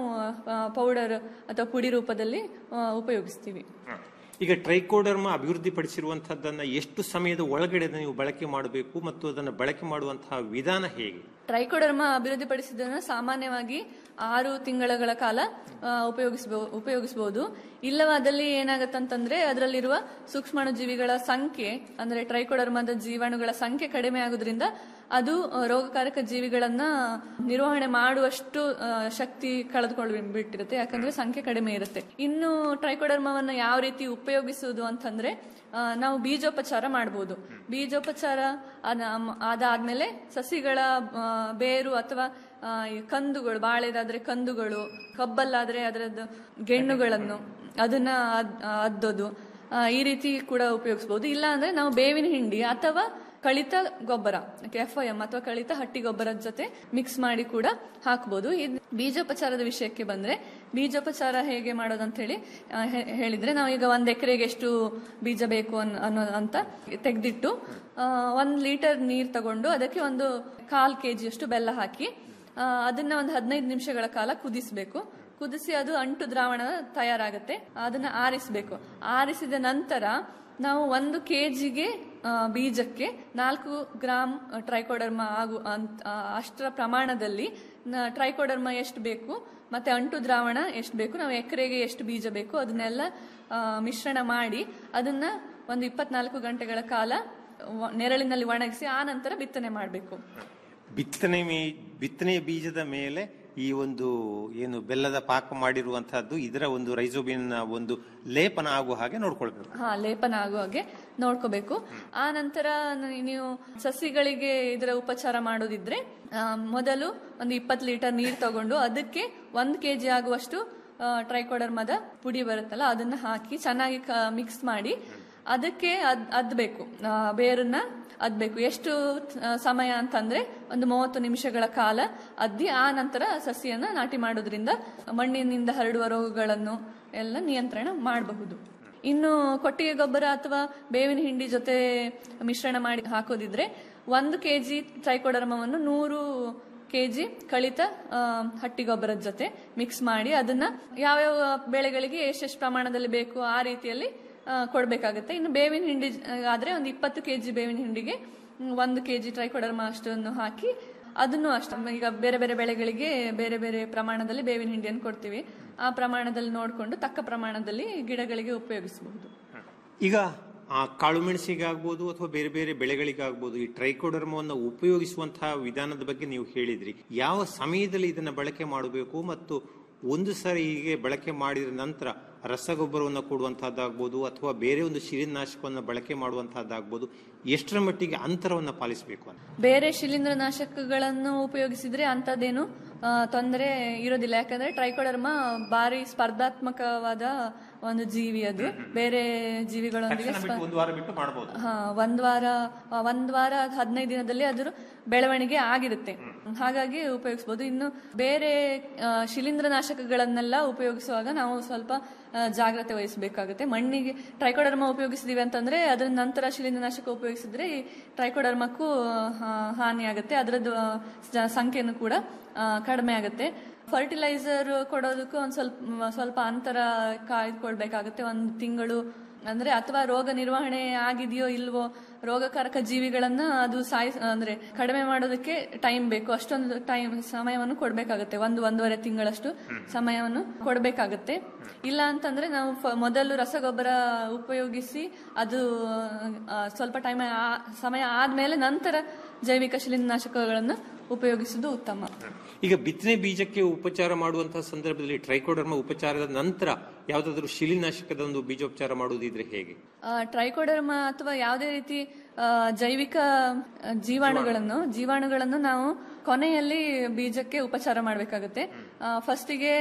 ಪೌಡರ್ ಅಥವಾ ಪುಡಿ ರೂಪದಲ್ಲಿ ಆ, ಉಪಯೋಗಿಸ್ತೀವಿ ಈಗ ಟ್ರೈಕೋಡರ್ಮ ಅಭಿವೃದ್ಧಿ ಪಡಿಸಿರುವಂತಹದ್ದನ್ನ ಎಷ್ಟು ಸಮಯದ ಒಳಗಡೆ ನೀವು ಬಳಕೆ ಮಾಡಬೇಕು ಮತ್ತು ಅದನ್ನು ಬಳಕೆ ಮಾಡುವಂತಹ ವಿಧಾನ ಹೇಗೆ ಟ್ರೈಕೋಡರ್ಮ ಅಭಿವೃದ್ಧಿಪಡಿಸಿದ್ದನ್ನು ಸಾಮಾನ್ಯವಾಗಿ ಆರು ತಿಂಗಳ ಕಾಲ ಉಪಯೋಗಿಸಬಹುದು ಉಪಯೋಗಿಸಬಹುದು ಇಲ್ಲವಾದಲ್ಲಿ ಏನಾಗತ್ತಂತಂದ್ರೆ ಅದರಲ್ಲಿರುವ ಸೂಕ್ಷ್ಮಾಣುಜೀವಿಗಳ ಸಂಖ್ಯೆ ಅಂದ್ರೆ ಟ್ರೈಕೋಡರ್ಮದ ಜೀವಾಣುಗಳ ಸಂಖ್ಯೆ ಕಡಿಮೆ ಆಗೋದ್ರಿಂದ ಅದು ಆ, ರೋಗಕಾರಕ ಜೀವಿಗಳನ್ನ ನಿರ್ವಹಣೆ ಮಾಡುವಷ್ಟು ಆ, ಶಕ್ತಿ ಕಳೆದುಕೊಂಡು ಬಿಟ್ಟಿರುತ್ತೆ ಯಾಕಂದ್ರೆ ಸಂಖ್ಯೆ ಕಡಿಮೆ ಇರುತ್ತೆ ಇನ್ನು ಟ್ರೈಕೋಡರ್ಮವನ್ನು ಯಾವ ರೀತಿ ಉಪಯೋಗಿಸುವುದು ಅಂತಂದ್ರೆ ಆ, ನಾವು ಬೀಜೋಪಚಾರ ಮಾಡಬಹುದು ಬೀಜೋಪಚಾರ ಅದ- ಅದಾದ್ಮೇಲೆ ಸಸಿಗಳ ಆ, ಬೇರು ಅಥವಾ ಆ, ಈ ಕಂದುಗಳು ಬಾಳೆದಾದ್ರೆ ಕಂದುಗಳು ಕಬ್ಬಲ್ಲಾದ್ರೆ ಅದರದ್ದು ಗೆಣ್ಣುಗಳನ್ನು ಅದನ್ನ ಅದ್- ಅದ್ದೋದು ಆ, ಈ ರೀತಿ ಕೂಡ ಉಪಯೋಗಿಸಬಹುದು ಇಲ್ಲ ಅಂದ್ರೆ ನಾವು ಬೇವಿನ ಹಿಂಡಿ ಅಥವಾ ಕಳಿತ ಗೊಬ್ಬರ ಎಫ್ ಐ ಎಂ ಅಥವಾ ಕಳಿತ ಹಟ್ಟಿ ಗೊಬ್ಬರದ ಜೊತೆ ಮಿಕ್ಸ್ ಮಾಡಿ ಕೂಡ ಹಾಕ್ಬೋದು ಇದ್ ಬೀಜೋಪಚಾರದ ವಿಷಯಕ್ಕೆ ಬಂದ್ರೆ ಬೀಜೋಪಚಾರ ಹೇಗೆ ಮಾಡೋದಂತ ಹೇಳಿ ಆ, ಹೇ- ಹೇಳಿದ್ರೆ ನಾವು ಈಗ ಒಂದ್ ಎಕರೆಗೆ ಎಷ್ಟು ಬೀಜ ಬೇಕು ಅನ್- ಅನ್ನೋ ಅಂತ ತೆಗೆದಿಟ್ಟು ಒಂದ್ ಲೀಟರ್ ನೀರ್ ತಗೊಂಡು ಅದಕ್ಕೆ ಒಂದು ಕಾಲ್ ಕೆಜಿ ಅಷ್ಟು ಬೆಲ್ಲ ಹಾಕಿ ಆ, ಅದನ್ನ ಒಂದು ಹದಿನೈದು ನಿಮಿಷಗಳ ಕಾಲ ಕುದಿಸಬೇಕು ಕುದಿಸಿ ಅದು ಅಂಟು ದ್ರಾವಣ ತಯಾರಾಗುತ್ತೆ ಅದನ್ನ ಆರಿಸಬೇಕು ಆರಿಸಿದ ನಂತರ ನಾವು ಒಂದು ಕೆಜಿಗೆ ಬೀಜಕ್ಕೆ ನಾಲ್ಕು ಗ್ರಾಮ್ ಟ್ರೈಕೋಡರ್ಮ ಆಗು ಅಂತ- ಆ, ಅಷ್ಟರ ಪ್ರಮಾಣದಲ್ಲಿ ನ- ಟ್ರೈಕೋಡರ್ಮ ಎಷ್ಟು ಬೇಕು ಮತ್ತೆ ಅಂಟು ದ್ರಾವಣ ಎಷ್ಟು ಬೇಕು ನಾವು ಎಕರೆಗೆ ಎಷ್ಟು ಬೀಜ ಬೇಕು ಅದನ್ನೆಲ್ಲ ಆ, ಮಿಶ್ರಣ ಮಾಡಿ ಅದನ್ನ ಒಂದು ಇಪ್ಪತ್ನಾಲ್ಕು ಗಂಟೆಗಳ ಕಾಲ ವ- ನೆರಳಿನಲ್ಲಿ ಒಣಗಿಸಿ ಆ ನಂತರ ಬಿತ್ತನೆ ಮಾಡಬೇಕು ಬಿತ್ತನೆ ಮೇ- ಬಿತ್ತನೆಯ ಬೀಜದ ಮೇಲೆ ಈ ಒಂದು ಏನು ಬೆಲ್ಲದ ಪಾಕ ಮಾಡಿರುವಂತಹದ್ದು ಇದರ ಒಂದು ರೈಸೋಬಿನ್ ಒಂದು ಲೇಪನ ಆಗುವ ಹಾಗೆ ನೋಡ್ಕೊಳ್ಬೇಕು ಹಾ ಲೇಪನ ಆಗುವ ಹಾಗೆ ನೋಡ್ಕೋಬೇಕು ಆ ನಂತರ ನ- ನೀವು ಸಸಿಗಳಿಗೆ ಇದರ ಉಪಚಾರ ಮಾಡೋದಿದ್ರೆ ಆ, ಮೊದಲು ಒಂದು ಇಪ್ಪತ್ತು ಲೀಟರ್ ನೀರು ತಗೊಂಡು ಅದಕ್ಕೆ ಒಂದು ಕೆಜಿ ಆಗುವಷ್ಟು ಟ್ರೈಕೋಡರ್ಮದ ಪುಡಿ ಬರುತ್ತಲ್ಲ ಅದನ್ನ ಹಾಕಿ ಚೆನ್ನಾಗಿ ಮಿಕ್ಸ್ ಮಾಡಿ ಅದಕ್ಕೆ ಅದ್ ಅದ್ಬೇಕು ಆ, ಬೇರನ್ನ ಅದ್ಬೇಕು ಎಷ್ಟು ಆ, ಸಮಯ ಅಂತಂದ್ರೆ ಒಂದು ಮೂವತ್ತು ನಿಮಿಷಗಳ ಕಾಲ ಅದ್ದಿ ಆ ನಂತರ ಸಸಿಯನ್ನ ನಾಟಿ ಮಾಡೋದ್ರಿಂದ ಮಣ್ಣಿನಿಂದ ಹರಡುವ ರೋಗಗಳನ್ನು ಎಲ್ಲ ನಿಯಂತ್ರಣ ಮಾಡಬಹುದು ಇನ್ನು ಕೊಟ್ಟಿಗೆ ಗೊಬ್ಬರ ಅಥವಾ ಬೇವಿನ ಹಿಂಡಿ ಜೊತೆ ಮಿಶ್ರಣ ಮಾಡಿ ಹಾಕೋದಿದ್ರೆ ಒಂದು ಕೆಜಿ ಟ್ರೈಕೋಡರ್ಮವನ್ನು ನೂರು ಕೆಜಿ ಕಳಿತ ಆ, ಹಟ್ಟಿ ಗೊಬ್ಬರದ ಜೊತೆ ಮಿಕ್ಸ್ ಮಾಡಿ ಅದನ್ನ ಯಾವ್ಯಾವ ಬೆಳೆಗಳಿಗೆ ಎಷ್ಟೆಷ್ಟು ಪ್ರಮಾಣದಲ್ಲಿ ಬೇಕು ಆ ರೀತಿಯಲ್ಲಿ ಆ, ಕೊಡ್ಬೇಕಾಗತ್ತೆ ಇನ್ನು ಬೇವಿನ ಹಿಂಡಿ ಆ, ಆದ್ರೆ ಒಂದು ಇಪ್ಪತ್ತು ಕೆಜಿ ಬೇವಿನ ಹಿಂಡಿಗೆ ಮ್, ಒಂದು ಕೆಜಿ ಟ್ರೈಕೋಡರ್ಮ ಅಷ್ಟನ್ನು ಹಾಕಿ ಅದನ್ನು ಅಷ್ಟ ಈಗ ಬೇರೆ ಬೇರೆ ಬೆಳೆಗಳಿಗೆ ಬೇರೆ ಬೇರೆ ಪ್ರಮಾಣದಲ್ಲಿ ಬೇವಿನ ಹಿಂಡಿಯನ್ನು ಕೊಡ್ತೀವಿ ಆ ಪ್ರಮಾಣದಲ್ಲಿ ನೋಡಿಕೊಂಡು ತಕ್ಕ ಪ್ರಮಾಣದಲ್ಲಿ ಗಿಡಗಳಿಗೆ ಉಪಯೋಗಿಸಬಹುದು ಈಗ ಆ ಕಾಳು ಮೆಣಸಿಗಾಗ್ಬೋದು ಅಥವಾ ಬೇರೆ ಬೇರೆ ಬೆಳೆಗಳಿಗಾಗ್ಬೋದು ಈ ಟ್ರೈಕೋಡರ್ಮವನ್ನು ಉಪಯೋಗಿಸುವಂತಹ ವಿಧಾನದ ಬಗ್ಗೆ ನೀವು ಹೇಳಿದ್ರಿ ಯಾವ ಸಮಯದಲ್ಲಿ ಇದನ್ನ ಬಳಕೆ ಮಾಡಬೇಕು ಮತ್ತು ಒಂದು ಸಾರಿ ಹೀಗೆ ಬಳಕೆ ಮಾಡಿದ ನಂತರ ರಸಗೊಬ್ಬರವನ್ನು ಕೊಡುವಂತಹದ್ದಾಗ್ಬೋದು ಅಥವಾ ಬೇರೆ ಒಂದು ಶಿಲೀನಾಶಕವನ್ನು ಬಳಕೆ ಮಾಡುವಂತಹದ್ದಾಗ್ಬೋದು ಎಷ್ಟರ ಮಟ್ಟಿಗೆ ಅಂತರವನ್ನು ಪಾಲಿಸಬೇಕು ಅಂತ ಬೇರೆ ಶಿಲೀಂಧ್ರನಾಶಕಗಳನ್ನು ಉಪಯೋಗಿಸಿದ್ರೆ ಅಂತದೇನು ತೊಂದರೆ ಇರೋದಿಲ್ಲ ಯಾಕಂದ್ರೆ ಟ್ರೈಕೋಡರ್ಮ ಬಾರಿ ಸ್ಪರ್ಧಾತ್ಮಕವಾದ ಒಂದು ಜೀವಿ ಅದು ಬೇರೆ ಜೀವಿಗಳೊಂದಿಗೆ ಸ್ಪ- ಒಂದು ವಾರ ಬಿಟ್ಟು ಮಾಡಬಹುದು ಹಾ ಒಂದ್ ವಾರ ಆ, ಒಂದ್ ವಾರ ಹದಿನೈದು ದಿನದಲ್ಲಿ ಅದರ ಬೆಳವಣಿಗೆ ಆಗಿರುತ್ತೆ ಹಾಗಾಗಿ ಉಪಯೋಗಿಸಬಹುದು ಇನ್ನು ಬೇರೆ ಆ, ಶಿಲೀಂಧ್ರನಾಶಕಗಳನ್ನೆಲ್ಲ ಉಪಯೋಗಿಸುವಾಗ ನಾವು ಸ್ವಲ್ಪ ಆ, ಜಾಗ್ರತೆ ವಹಿಸಬೇಕಾಗುತ್ತೆ ಮಣ್ಣಿಗೆ ಟ್ರೈಕೋಡರ್ಮ ಉಪಯೋಗಿಸಿದೀವಿ ಅಂತಂದ್ರೆ ಅದರ ನಂತರ ಶಿಲೀಂಧ್ರನಾಶಕ ಉಪಯೋಗಿಸಿದ್ರೆ ಈ ಟ್ರೈಕೋಡರ್ಮಕ್ಕೂ ಆ, ಹಾನಿ ಆಗುತ್ತೆ ಅದರದ್ದು ಆ, ಜ- ಸಂಖ್ಯೆನೂ ಕೂಡ ಆ, ಕಡಿಮೆ ಆಗುತ್ತೆ ಫರ್ಟಿಲೈಸರ್ ಕೊಡೋದಕ್ಕೂ ಒಂದ್ ಸ್ವಲ್ಪ ಸ್ವಲ್ಪ ಅಂತರ ಕಾಯ್ದುಕೊಳ್ಬೇಕಾಗುತ್ತೆ ಒಂದು ತಿಂಗಳು ಅಂದ್ರೆ ಅಥವಾ ರೋಗ ನಿರ್ವಹಣೆ ಆಗಿದೆಯೋ ಇಲ್ವೋ ರೋಗಕಾರಕ ಜೀವಿಗಳನ್ನ ಅದು ಸಾಯಿಸ್ ಅಂದ್ರೆ ಕಡಿಮೆ ಮಾಡೋದಕ್ಕೆ ಟೈಮ್ ಬೇಕು ಅಷ್ಟೊಂದು ಟೈಮ್ ಸಮಯವನ್ನು ಕೊಡಬೇಕಾಗುತ್ತೆ ಒಂದು ಒಂದೂವರೆ ತಿಂಗಳಷ್ಟು ಸಮಯವನ್ನು ಕೊಡಬೇಕಾಗುತ್ತೆ ಇಲ್ಲ ಅಂತಂದ್ರೆ ನಾವು ಫ- ಮೊದಲು ರಸಗೊಬ್ಬರ ಉಪಯೋಗಿಸಿ ಅದು ಆ, ಸ್ವಲ್ಪ ಟೈಮ್ ಸಮಯ ಆದ್ಮೇಲೆ ನಂತರ ಜೈವಿಕ ಶಿಲೀಂಧ್ರನಾಶಕಗಳನ್ನು ಉಪಯೋಗಿಸುವುದು ಉತ್ತಮ ಈಗ ಬಿತ್ತನೆ ಬೀಜಕ್ಕೆ ಉಪಚಾರ ಮಾಡುವಂತಹ ಸಂದರ್ಭದಲ್ಲಿ ಟ್ರೈಕೋಡರ್ಮ ಉಪಚಾರದ ನಂತರ ಯಾವುದಾದ್ರೂ ಶಿಲೀನಾಶಕದ ಒಂದು ಬೀಜೋಪಚಾರ ಮಾಡುವುದಿದ್ರೆ ಹೇಗೆ ಆ, ಟ್ರೈಕೋಡರ್ಮ ಅಥವಾ ಯಾವುದೇ ರೀತಿ ಆ, ಜೈವಿಕ ಆ, ಜೀವಾಣುಗಳನ್ನು ಜೀವಾಣುಗಳನ್ನು ನಾವು ಕೊನೆಯಲ್ಲಿ ಬೀಜಕ್ಕೆ ಉಪಚಾರ ಮಾಡಬೇಕಾಗುತ್ತೆ ಫಸ್ಟಿಗೆ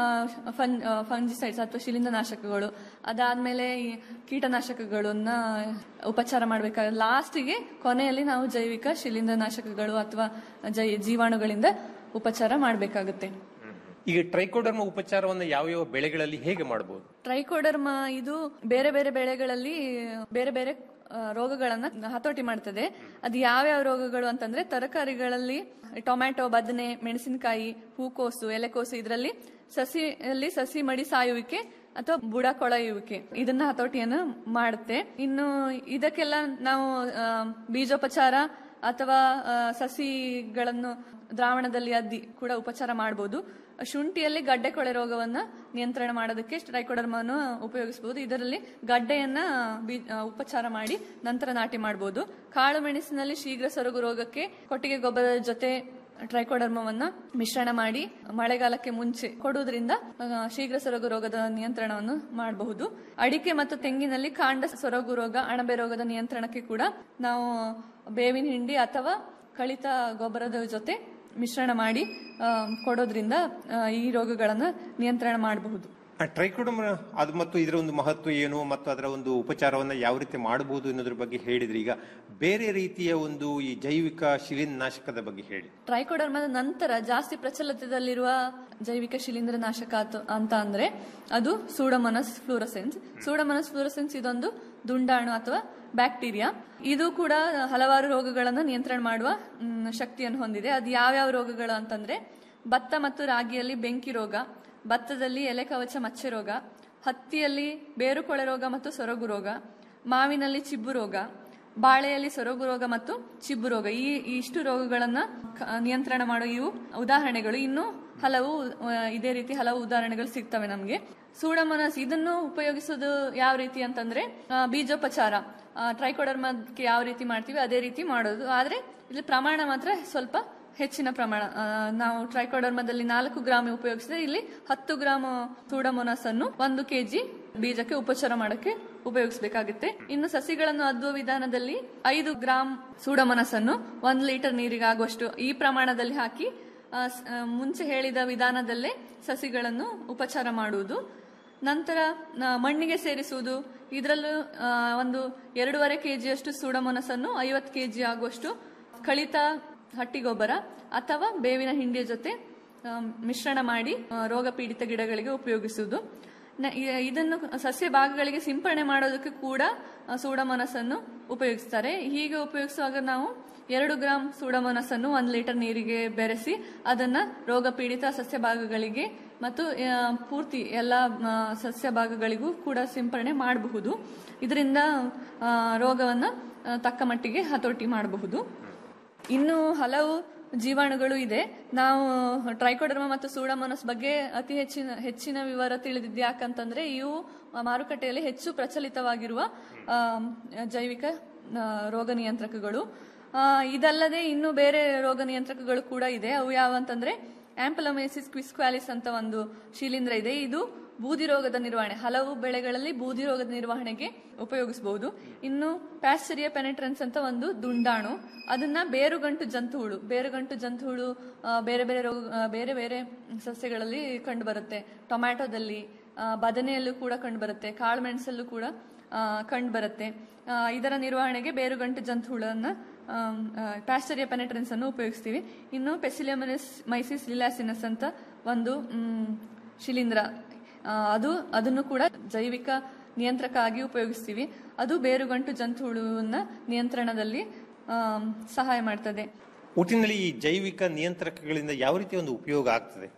ಫಂಜಿಸೈಡ್ಸ್ ಅಥವಾ ಶಿಲೀಂಧ್ರನಾಶಕಗಳು ಅದಾದ್ಮೇಲೆ ಈ ಕೀಟನಾಶಕಗಳನ್ನ ಉಪಚಾರ ಮಾಡಬೇಕಾಗುತ್ತೆ ಲಾಸ್ಟಿಗೆ ಕೊನೆಯಲ್ಲಿ ನಾವು ಜೈವಿಕ ಶಿಲೀಂಧ್ರನಾಶಕಗಳು ಅಥವಾ ಜೈ ಜೀವಾಣುಗಳಿಂದ ಉಪಚಾರ ಮಾಡಬೇಕಾಗುತ್ತೆ ಈಗ ಟ್ರೈಕೋಡರ್ಮ ಉಪಚಾರವನ್ನು ಯಾವ ಯಾವ ಬೆಳೆಗಳಲ್ಲಿ ಹೇಗೆ ಮಾಡಬಹುದು ಟ್ರೈಕೋಡರ್ಮ ಇದು ಬೇರೆ ಬೇರೆ ಬೆಳೆಗಳಲ್ಲಿ ಬೇರೆ ಬೇರೆ ಆ, ರೋಗಗಳನ್ನ ಹತೋಟಿ ಮಾಡ್ತದೆ ಅದು ಯಾವ್ಯಾವ ರೋಗಗಳು ಅಂತಂದ್ರೆ ತರಕಾರಿಗಳಲ್ಲಿ ಟೊಮ್ಯಾಟೊ ಬದನೆ ಮೆಣಸಿನಕಾಯಿ ಹೂಕೋಸು ಎಲೆಕೋಸು ಇದರಲ್ಲಿ ಸಸಿಯಲ್ಲಿ ಸಸಿ ಮಡಿ ಸಾಯುವಿಕೆ ಅಥವಾ ಬುಡ ಕೊಳೆಯುವಿಕೆ ಇದನ್ನ ಹತೋಟಿಯನ್ನು ಮಾಡುತ್ತೆ ಇನ್ನು ಇದಕ್ಕೆಲ್ಲ ನಾವು ಆ, ಬೀಜೋಪಚಾರ ಅಥವಾ ಆ, ಸಸಿಗಳನ್ನು ದ್ರಾವಣದಲ್ಲಿ ಅದ್ದಿ ಕೂಡ ಉಪಚಾರ ಮಾಡಬಹುದು ಶುಂಠಿಯಲ್ಲಿ ಗಡ್ಡೆ ಕೊಳೆ ರೋಗವನ್ನ ನಿಯಂತ್ರಣ ಮಾಡೋದಕ್ಕೆ ಟ್ರೈಕೋಡರ್ಮವನ್ನು ಉಪಯೋಗಿಸಬಹುದು ಇದರಲ್ಲಿ ಗಡ್ಡೆಯನ್ನ ಬೀ- ಆ, ಉಪಚಾರ ಮಾಡಿ ನಂತರ ನಾಟಿ ಮಾಡಬಹುದು ಕಾಳು ಮೆಣಸಿನಲ್ಲಿ ಶೀಘ್ರ ಸೊರಗು ರೋಗಕ್ಕೆ ಕೊಟ್ಟಿಗೆ ಗೊಬ್ಬರದ ಜೊತೆ ಟ್ರೈಕೋಡರ್ಮವನ್ನ ಮಿಶ್ರಣ ಮಾಡಿ ಮಳೆಗಾಲಕ್ಕೆ ಮುಂಚೆ ಕೊಡುವುದರಿಂದ ಆ, ಶೀಘ್ರ ಸೊರಗು ರೋಗದ ನಿಯಂತ್ರಣವನ್ನು ಮಾಡಬಹುದು ಅಡಿಕೆ ಮತ್ತು ತೆಂಗಿನಲ್ಲಿ ಕಾಂಡ ಸೊರಗು ರೋಗ ಅಣಬೆ ರೋಗದ ನಿಯಂತ್ರಣಕ್ಕೆ ಕೂಡ ನಾವು ಬೇವಿನ ಹಿಂಡಿ ಅಥವಾ ಕಳಿತ ಗೊಬ್ಬರದ ಜೊತೆ ಮಿಶ್ರಣ ಮಾಡಿ ಆ, ಕೊಡೋದ್ರಿಂದ ಆ, ಈ ರೋಗಗಳನ್ನು ನಿಯಂತ್ರಣ ಮಾಡಬಹುದು ಟ್ರೈಕೋಡರ್ಮ ಅದು ಮತ್ತು ಇದರ ಒಂದು ಮಹತ್ವ ಏನು ಮತ್ತು ಅದರ ಒಂದು ಉಪಚಾರವನ್ನ ಯಾವ ರೀತಿ ಮಾಡಬಹುದು ಅನ್ನೋದ್ರ ಬಗ್ಗೆ ಹೇಳಿದ್ರಿ ಈಗ ಬೇರೆ ರೀತಿಯ ಒಂದು ಈ ಜೈವಿಕ ಶಿಲೀನಾಶಕದ ಬಗ್ಗೆ ಹೇಳಿ ಟ್ರೈಕೋಡರ್ಮದ ನಂತರ ಜಾಸ್ತಿ ಪ್ರಚಲಿತದಲ್ಲಿರುವ ಜೈವಿಕ ಶಿಲೀಂಧ್ರನಾಶಕ ಆತು- ಅಂತ ಅಂದ್ರೆ ಅದು ಸೂಡಮನಸ್ ಫ್ಲೂರಸೆನ್ಸ್ ಸೂಡಮನಸ್ ಫ್ಲೂರಸೆನ್ಸ್ ಇದೊಂದು ದುಂಡಾಣು ಅಥವಾ ಬ್ಯಾಕ್ಟೀರಿಯಾ ಇದು ಕೂಡ ಹಲವಾರು ರೋಗಗಳನ್ನು ನಿಯಂತ್ರಣ ಮಾಡುವ ಮ್, ಶಕ್ತಿಯನ್ನು ಹೊಂದಿದೆ ಅದು ಯಾವ್ಯಾವ ರೋಗಗಳು ಅಂತಂದ್ರೆ ಭತ್ತ ಮತ್ತು ರಾಗಿಯಲ್ಲಿ ಬೆಂಕಿ ರೋಗ ಭತ್ತದಲ್ಲಿ ಎಲೆ ಕವಚ ಮಚ್ಚೆ ರೋಗ ಹತ್ತಿಯಲ್ಲಿ ಬೇರುಕೊಳೆ ರೋಗ ಮತ್ತು ಸೊರಗು ರೋಗ ಮಾವಿನಲ್ಲಿ ಚಿಬ್ಬು ರೋಗ ಬಾಳೆಯಲ್ಲಿ ಸೊರಗು ರೋಗ ಮತ್ತು ಚಿಬ್ಬು ರೋಗ ಈ ಈ ಇಷ್ಟು ರೋಗಗಳನ್ನ ಕ- ನಿಯಂತ್ರಣ ಮಾಡೋ ಇವು ಉದಾಹರಣೆಗಳು ಇನ್ನು ಹಲವು ಆ, ಇದೇ ರೀತಿ ಹಲವು ಉದಾಹರಣೆಗಳು ಸಿಗ್ತವೆ ನಮಗೆ ಸೂಡಮನಸ್ ಇದನ್ನು ಉಪಯೋಗಿಸೋದು ಯಾವ ರೀತಿ ಅಂತಂದ್ರೆ ಆ, ಬೀಜೋಪಚಾರ ಆ, ಟ್ರೈಕೋಡರ್ಮಕ್ಕೆ ಯಾವ ರೀತಿ ಮಾಡ್ತೀವಿ ಅದೇ ರೀತಿ ಮಾಡೋದು ಆದ್ರೆ ಇಲ್ಲಿ ಪ್ರಮಾಣ ಮಾತ್ರ ಸ್ವಲ್ಪ ಹೆಚ್ಚಿನ ಪ್ರಮಾಣ ಆ, ನಾವು ಟ್ರೈಕೋಡರ್ಮದಲ್ಲಿ ನಾಲ್ಕು ಗ್ರಾಮ್ ಉಪಯೋಗಿಸಿದ್ರೆ ಇಲ್ಲಿ ಹತ್ತು ಗ್ರಾಮ್ ಸೂಡಮೊನಸ್ ಅನ್ನು ಒಂದು ಕೆಜಿ ಬೀಜಕ್ಕೆ ಉಪಚಾರ ಮಾಡಕ್ಕೆ ಉಪಯೋಗಿಸಬೇಕಾಗುತ್ತೆ ಇನ್ನು ಸಸಿಗಳನ್ನು ಅದ್ದುವ ವಿಧಾನದಲ್ಲಿ ಐದು ಗ್ರಾಮ್ ಸೂಡಮೊನಸ್ ಅನ್ನು ಒಂದು ಲೀಟರ್ ನೀರಿಗೆ ಆಗುವಷ್ಟು ಈ ಪ್ರಮಾಣದಲ್ಲಿ ಹಾಕಿ ಆ, ಸ್- ಆ, ಮುಂಚೆ ಹೇಳಿದ ವಿಧಾನದಲ್ಲೇ ಸಸಿಗಳನ್ನು ಉಪಚಾರ ಮಾಡುವುದು ನಂತರ ನ- ಮಣ್ಣಿಗೆ ಸೇರಿಸುವುದು ಇದರಲ್ಲೂ ಆ, ಒಂದು ಎರಡೂವರೆ ಕೆಜಿಯಷ್ಟು ಸೂಡಮೊನಸ್ ಅನ್ನು ಐವತ್ತು ಕೆಜಿ ಆಗುವಷ್ಟು ಕಳಿತ ಹಟ್ಟಿ ಗೊಬ್ಬರ ಅಥವಾ ಬೇವಿನ ಹಿಂಡಿಯ ಜೊತೆ ಆ, ಮಿಶ್ರಣ ಮಾಡಿ ಆ, ರೋಗ ಪೀಡಿತ ಗಿಡಗಳಿಗೆ ಉಪಯೋಗಿಸುವುದು ನ- ಇ- ಇದನ್ನು ಸಸ್ಯ ಭಾಗಗಳಿಗೆ ಸಿಂಪರಣೆ ಮಾಡೋದಕ್ಕೆ ಕೂಡ ಆ, ಸೂಡಮೊನಸ್ ಅನ್ನು ಉಪಯೋಗಿಸ್ತಾರೆ ಹೀಗೆ ಉಪಯೋಗಿಸುವಾಗ ನಾವು ಎರಡು ಗ್ರಾಂ ಸೂಡಮೊನಸ್ ಅನ್ನು ಒಂದು ಲೀಟರ್ ನೀರಿಗೆ ಬೆರೆಸಿ ಅದನ್ನ ರೋಗ ಪೀಡಿತ ಸಸ್ಯ ಭಾಗಗಳಿಗೆ ಮತ್ತು ಆ, ಪೂರ್ತಿ ಎಲ್ಲ ಆ, ಸಸ್ಯ ಭಾಗಗಳಿಗೂ ಕೂಡ ಸಿಂಪರಣೆ ಮಾಡಬಹುದು ಇದರಿಂದ ಆ, ರೋಗವನ್ನ ಆ, ತಕ್ಕ ಮಟ್ಟಿಗೆ ಹತೋಟಿ ಮಾಡಬಹುದು ಇನ್ನು ಹಲವು ಜೀವಾಣುಗಳು ಇದೆ ನಾವು ಟ್ರೈಕೋಡರ್ಮ ಮತ್ತು ಸೂಡಮೋನಸ್ ಬಗ್ಗೆ ಅತಿ ಹೆಚ್ಚಿನ ಹೆಚ್ಚಿನ ವಿವರ ತಿಳಿದಿದ್ದು ಯಾಕಂತಂದ್ರೆ ಇವು ಮಾರುಕಟ್ಟೆಯಲ್ಲಿ ಹೆಚ್ಚು ಪ್ರಚಲಿತವಾಗಿರುವ ಆ, ಜೈವಿಕ ಆ, ರೋಗ ನಿಯಂತ್ರಕಗಳು ಆ, ಇದಲ್ಲದೆ ಇನ್ನು ಬೇರೆ ರೋಗ ನಿಯಂತ್ರಕಗಳು ಕೂಡ ಇದೆ ಅವು ಯಾವಂತಂದ್ರೆ ಆಂಪಲಮೈಸಿಸ್ ಕ್ವಿಸ್ಕ್ವಾಲಿಸ್ ಅಂತ ಒಂದು ಶಿಲೀಂಧ್ರ ಇದೆ ಇದು ಬೂದಿ ರೋಗದ ನಿರ್ವಹಣೆ ಹಲವು ಬೆಳೆಗಳಲ್ಲಿ ಬೂದಿ ರೋಗದ ನಿರ್ವಹಣೆಗೆ ಉಪಯೋಗಿಸಬಹುದು ಇನ್ನು ಪ್ಯಾಸ್ಚರಿಯ ಪೆನೆಟ್ರೆನ್ಸ್ ಅಂತ ಒಂದು ದುಂಡಾಣು ಅದನ್ನ ಬೇರುಗಂಟು ಜಂತುಹುಳು ಬೇರುಗಂಟು ಜಂತುಹುಳು ಆ, ಬೇರೆ ಬೇರೆ ರೋಗ ಆ, ಬೇರೆ ಬೇರೆ ಸಸ್ಯಗಳಲ್ಲಿ ಕಂಡು ಬರುತ್ತೆ ಟೊಮ್ಯಾಟೊದಲ್ಲಿ ಆ, ಬದನೆಯಲ್ಲೂ ಕೂಡ ಕಂಡು ಬರುತ್ತೆ ಕಾಳು ಮೆಣಸಲ್ಲೂ ಕೂಡ ಕಂಡು ಬರುತ್ತೆ ಇದರ ನಿರ್ವಹಣೆಗೆ ಬೇರುಗಂಟು ಜಂತುಹುಳನ್ನ ಪ್ಯಾಸ್ಟರಿಯ ಪೆನೆಟ್ರೆನ್ಸ್ ಅನ್ನು ಉಪಯೋಗಿಸ್ತೀವಿ ಇನ್ನು ಪೆಸಿಲಿಯಮನಿಸ್ ಮೈಸಿಸ್ ಲಿಲಾಸಿನಸ್ ಅಂತ ಒಂದು ಮ್, ಶಿಲೀಂಧ್ರ ಆ, ಅದು ಅದನ್ನು ಕೂಡ ಜೈವಿಕ ನಿಯಂತ್ರಕ ಆಗಿ ಉಪಯೋಗಿಸ್ತೀವಿ ಅದು ಬೇರುಗಂಟು ಜಂತುಹುಳುವನ್ನ ನಿಯಂತ್ರಣದಲ್ಲಿ ಆಮ್, ಸಹಾಯ ಮಾಡ್ತದೆ ಒಟ್ಟಿನಲ್ಲಿ ಈ ಜೈವಿಕ ನಿಯಂತ್ರಕಗಳಿಂದ ಯಾವ ರೀತಿ ಒಂದು ಉಪಯೋಗ ಆಗ್ತದೆ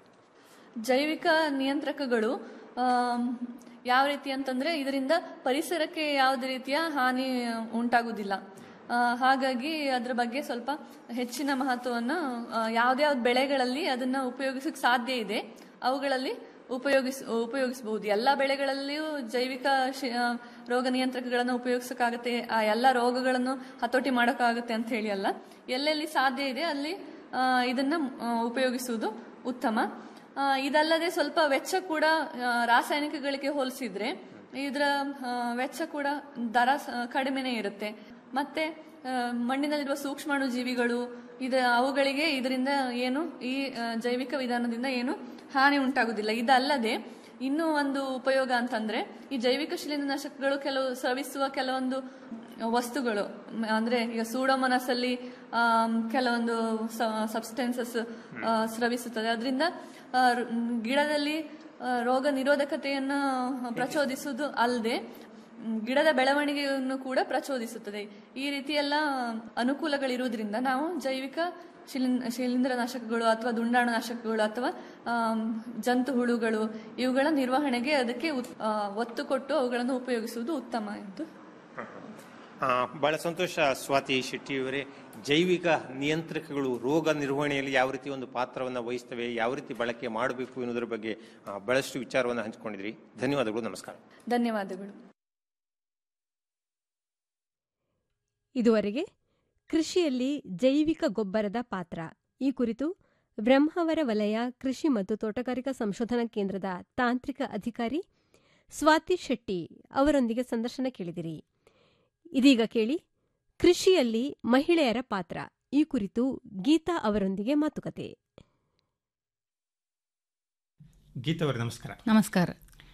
ಜೈವಿಕ ನಿಯಂತ್ರಕಗಳು ಆಮ್, ಯಾವ ರೀತಿ ಅಂತಂದ್ರೆ ಇದರಿಂದ ಪರಿಸರಕ್ಕೆ ಯಾವುದೇ ರೀತಿಯ ಹಾನಿ ಉಂಟಾಗುವುದಿಲ್ಲ ಆ, ಹಾಗಾಗಿ ಅದ್ರ ಬಗ್ಗೆ ಸ್ವಲ್ಪ ಹೆಚ್ಚಿನ ಮಹತ್ವವನ್ನು ಯಾವ್ದ್ಯಾವ್ದು ಬೆಳೆಗಳಲ್ಲಿ ಅದನ್ನ ಉಪಯೋಗಿಸಕ್ಕೆ ಸಾಧ್ಯ ಇದೆ ಅವುಗಳಲ್ಲಿ ಉಪಯೋಗಿಸ್ ಉಪಯೋಗಿಸಬಹುದು ಎಲ್ಲ ಬೆಳೆಗಳಲ್ಲಿಯೂ ಜೈವಿಕ ಶಿ- ಆ, ರೋಗ ನಿಯಂತ್ರಕಗಳನ್ನು ಉಪಯೋಗಿಸಕ್ಕಾಗತ್ತೆ ಆ ಎಲ್ಲ ರೋಗಗಳನ್ನು ಹತೋಟಿ ಮಾಡೋಕ್ಕಾಗತ್ತೆ ಅಂತ ಹೇಳಿ ಅಲ್ಲ ಎಲ್ಲೆಲ್ಲಿ ಸಾಧ್ಯ ಇದೆ ಅಲ್ಲಿ ಆ, ಇದನ್ನ ಆ, ಉಪಯೋಗಿಸುವುದು ಉತ್ತಮ ಆ, ಇದಲ್ಲದೆ ಸ್ವಲ್ಪ ವೆಚ್ಚ ಕೂಡ ಆ, ರಾಸಾಯನಿಕಗಳಿಗೆ ಹೋಲಿಸಿದ್ರೆ ಇದರ ಆ, ವೆಚ್ಚ ಕೂಡ ದರ ಸ- ಕಡಿಮೆನೇ ಇರುತ್ತೆ ಮತ್ತೆ ಆ, ಮಣ್ಣಿನಲ್ಲಿರುವ ಸೂಕ್ಷ್ಮಾಣು ಜೀವಿಗಳು ಇದ ಅವುಗಳಿಗೆ ಇದರಿಂದ ಏನು ಈ ಆ, ಜೈವಿಕ ವಿಧಾನದಿಂದ ಏನು ಹಾನಿ ಉಂಟಾಗುದಿಲ್ಲ ಇದಲ್ಲದೆ ಇನ್ನೂ ಒಂದು ಉಪಯೋಗ ಅಂತಂದ್ರೆ ಈ ಜೈವಿಕ ಶಿಲೀಂಧ್ರನಾಶಕಗಳು ಕೆಲವು ಸ್ರವಿಸುವ ಕೆಲವೊಂದು ವಸ್ತುಗಳು ಮ್, ಅಂದ್ರೆ ಈಗ ಸೂಡೋಮನಸ್ ಅಲ್ಲಿ ಆಮ್, ಕೆಲವೊಂದು ಸಬ್ಸ್ಟೆನ್ಸಸ್ ಸ್ರವಿಸುತ್ತದೆ ಅದರಿಂದ ಗಿಡದಲ್ಲಿ ಆ, ರೋಗ ನಿರೋಧಕತೆಯನ್ನು ಪ್ರಚೋದಿಸುವುದು ಅಲ್ಲದೆ ಗಿಡದ ಬೆಳವಣಿಗೆಯನ್ನು ಕೂಡ ಪ್ರಚೋದಿಸುತ್ತದೆ ಈ ರೀತಿ ಎಲ್ಲ ಅನುಕೂಲಗಳಿರುವುದರಿಂದ ನಾವು ಜೈವಿಕ ಶಿಲೀನ್ ಶಿಲೀಂಧ್ರನಾಶಕಗಳು ಅಥವಾ ದುಂಡಾಣು ನಾಶಕಗಳು ಅಥವಾ ಆಮ್, ಜಂತು ಹುಳುಗಳು ಇವುಗಳ ನಿರ್ವಹಣೆಗೆ ಅದಕ್ಕೆ ಉತ್- ಆ, ಒತ್ತು ಕೊಟ್ಟು ಅವುಗಳನ್ನು ಉಪಯೋಗಿಸುವುದು ಉತ್ತಮ ಎಂದು ಆ, ಬಹಳ ಸಂತೋಷ ಸ್ವಾತಿ ಶೆಟ್ಟಿಯವರೇ ಜೈವಿಕ ನಿಯಂತ್ರಕಗಳು ರೋಗ ನಿರ್ವಹಣೆಯಲ್ಲಿ ಯಾವ ರೀತಿ ಒಂದು ಪಾತ್ರವನ್ನು ವಹಿಸ್ತವೆ ಯಾವ ರೀತಿ ಬಳಕೆ ಮಾಡಬೇಕು ಎನ್ನುವುದರ ಬಗ್ಗೆ ಆ, ಬಹಳಷ್ಟು ವಿಚಾರವನ್ನು ಹಂಚಿಕೊಂಡಿದ್ರಿ ಧನ್ಯವಾದಗಳು ನಮಸ್ಕಾರ ಧನ್ಯವಾದಗಳು ಇದುವರೆಗೆ ಕೃಷಿಯಲ್ಲಿ ಜೈವಿಕ ಗೊಬ್ಬರದ ಪಾತ್ರ ಈ ಕುರಿತು ಬ್ರಹ್ಮಾವರ ವಲಯ ಕೃಷಿ ಮತ್ತು ತೋಟಗಾರಿಕಾ ಸಂಶೋಧನಾ ಕೇಂದ್ರದ ತಾಂತ್ರಿಕ ಅಧಿಕಾರಿ ಸ್ವಾತಿ ಶೆಟ್ಟಿ ಅವರೊಂದಿಗೆ ಸಂದರ್ಶನ ಕೇಳಿದಿರಿ ಇದೀಗ ಕೇಳಿ ಕೃಷಿಯಲ್ಲಿ ಮಹಿಳೆಯರ ಪಾತ್ರ ಈ ಕುರಿತು ಗೀತಾ ಅವರೊಂದಿಗೆ ಮಾತುಕತೆ ಗೀತಾ ಅವರೇ ನಮಸ್ಕಾರ ನಮಸ್ಕಾರ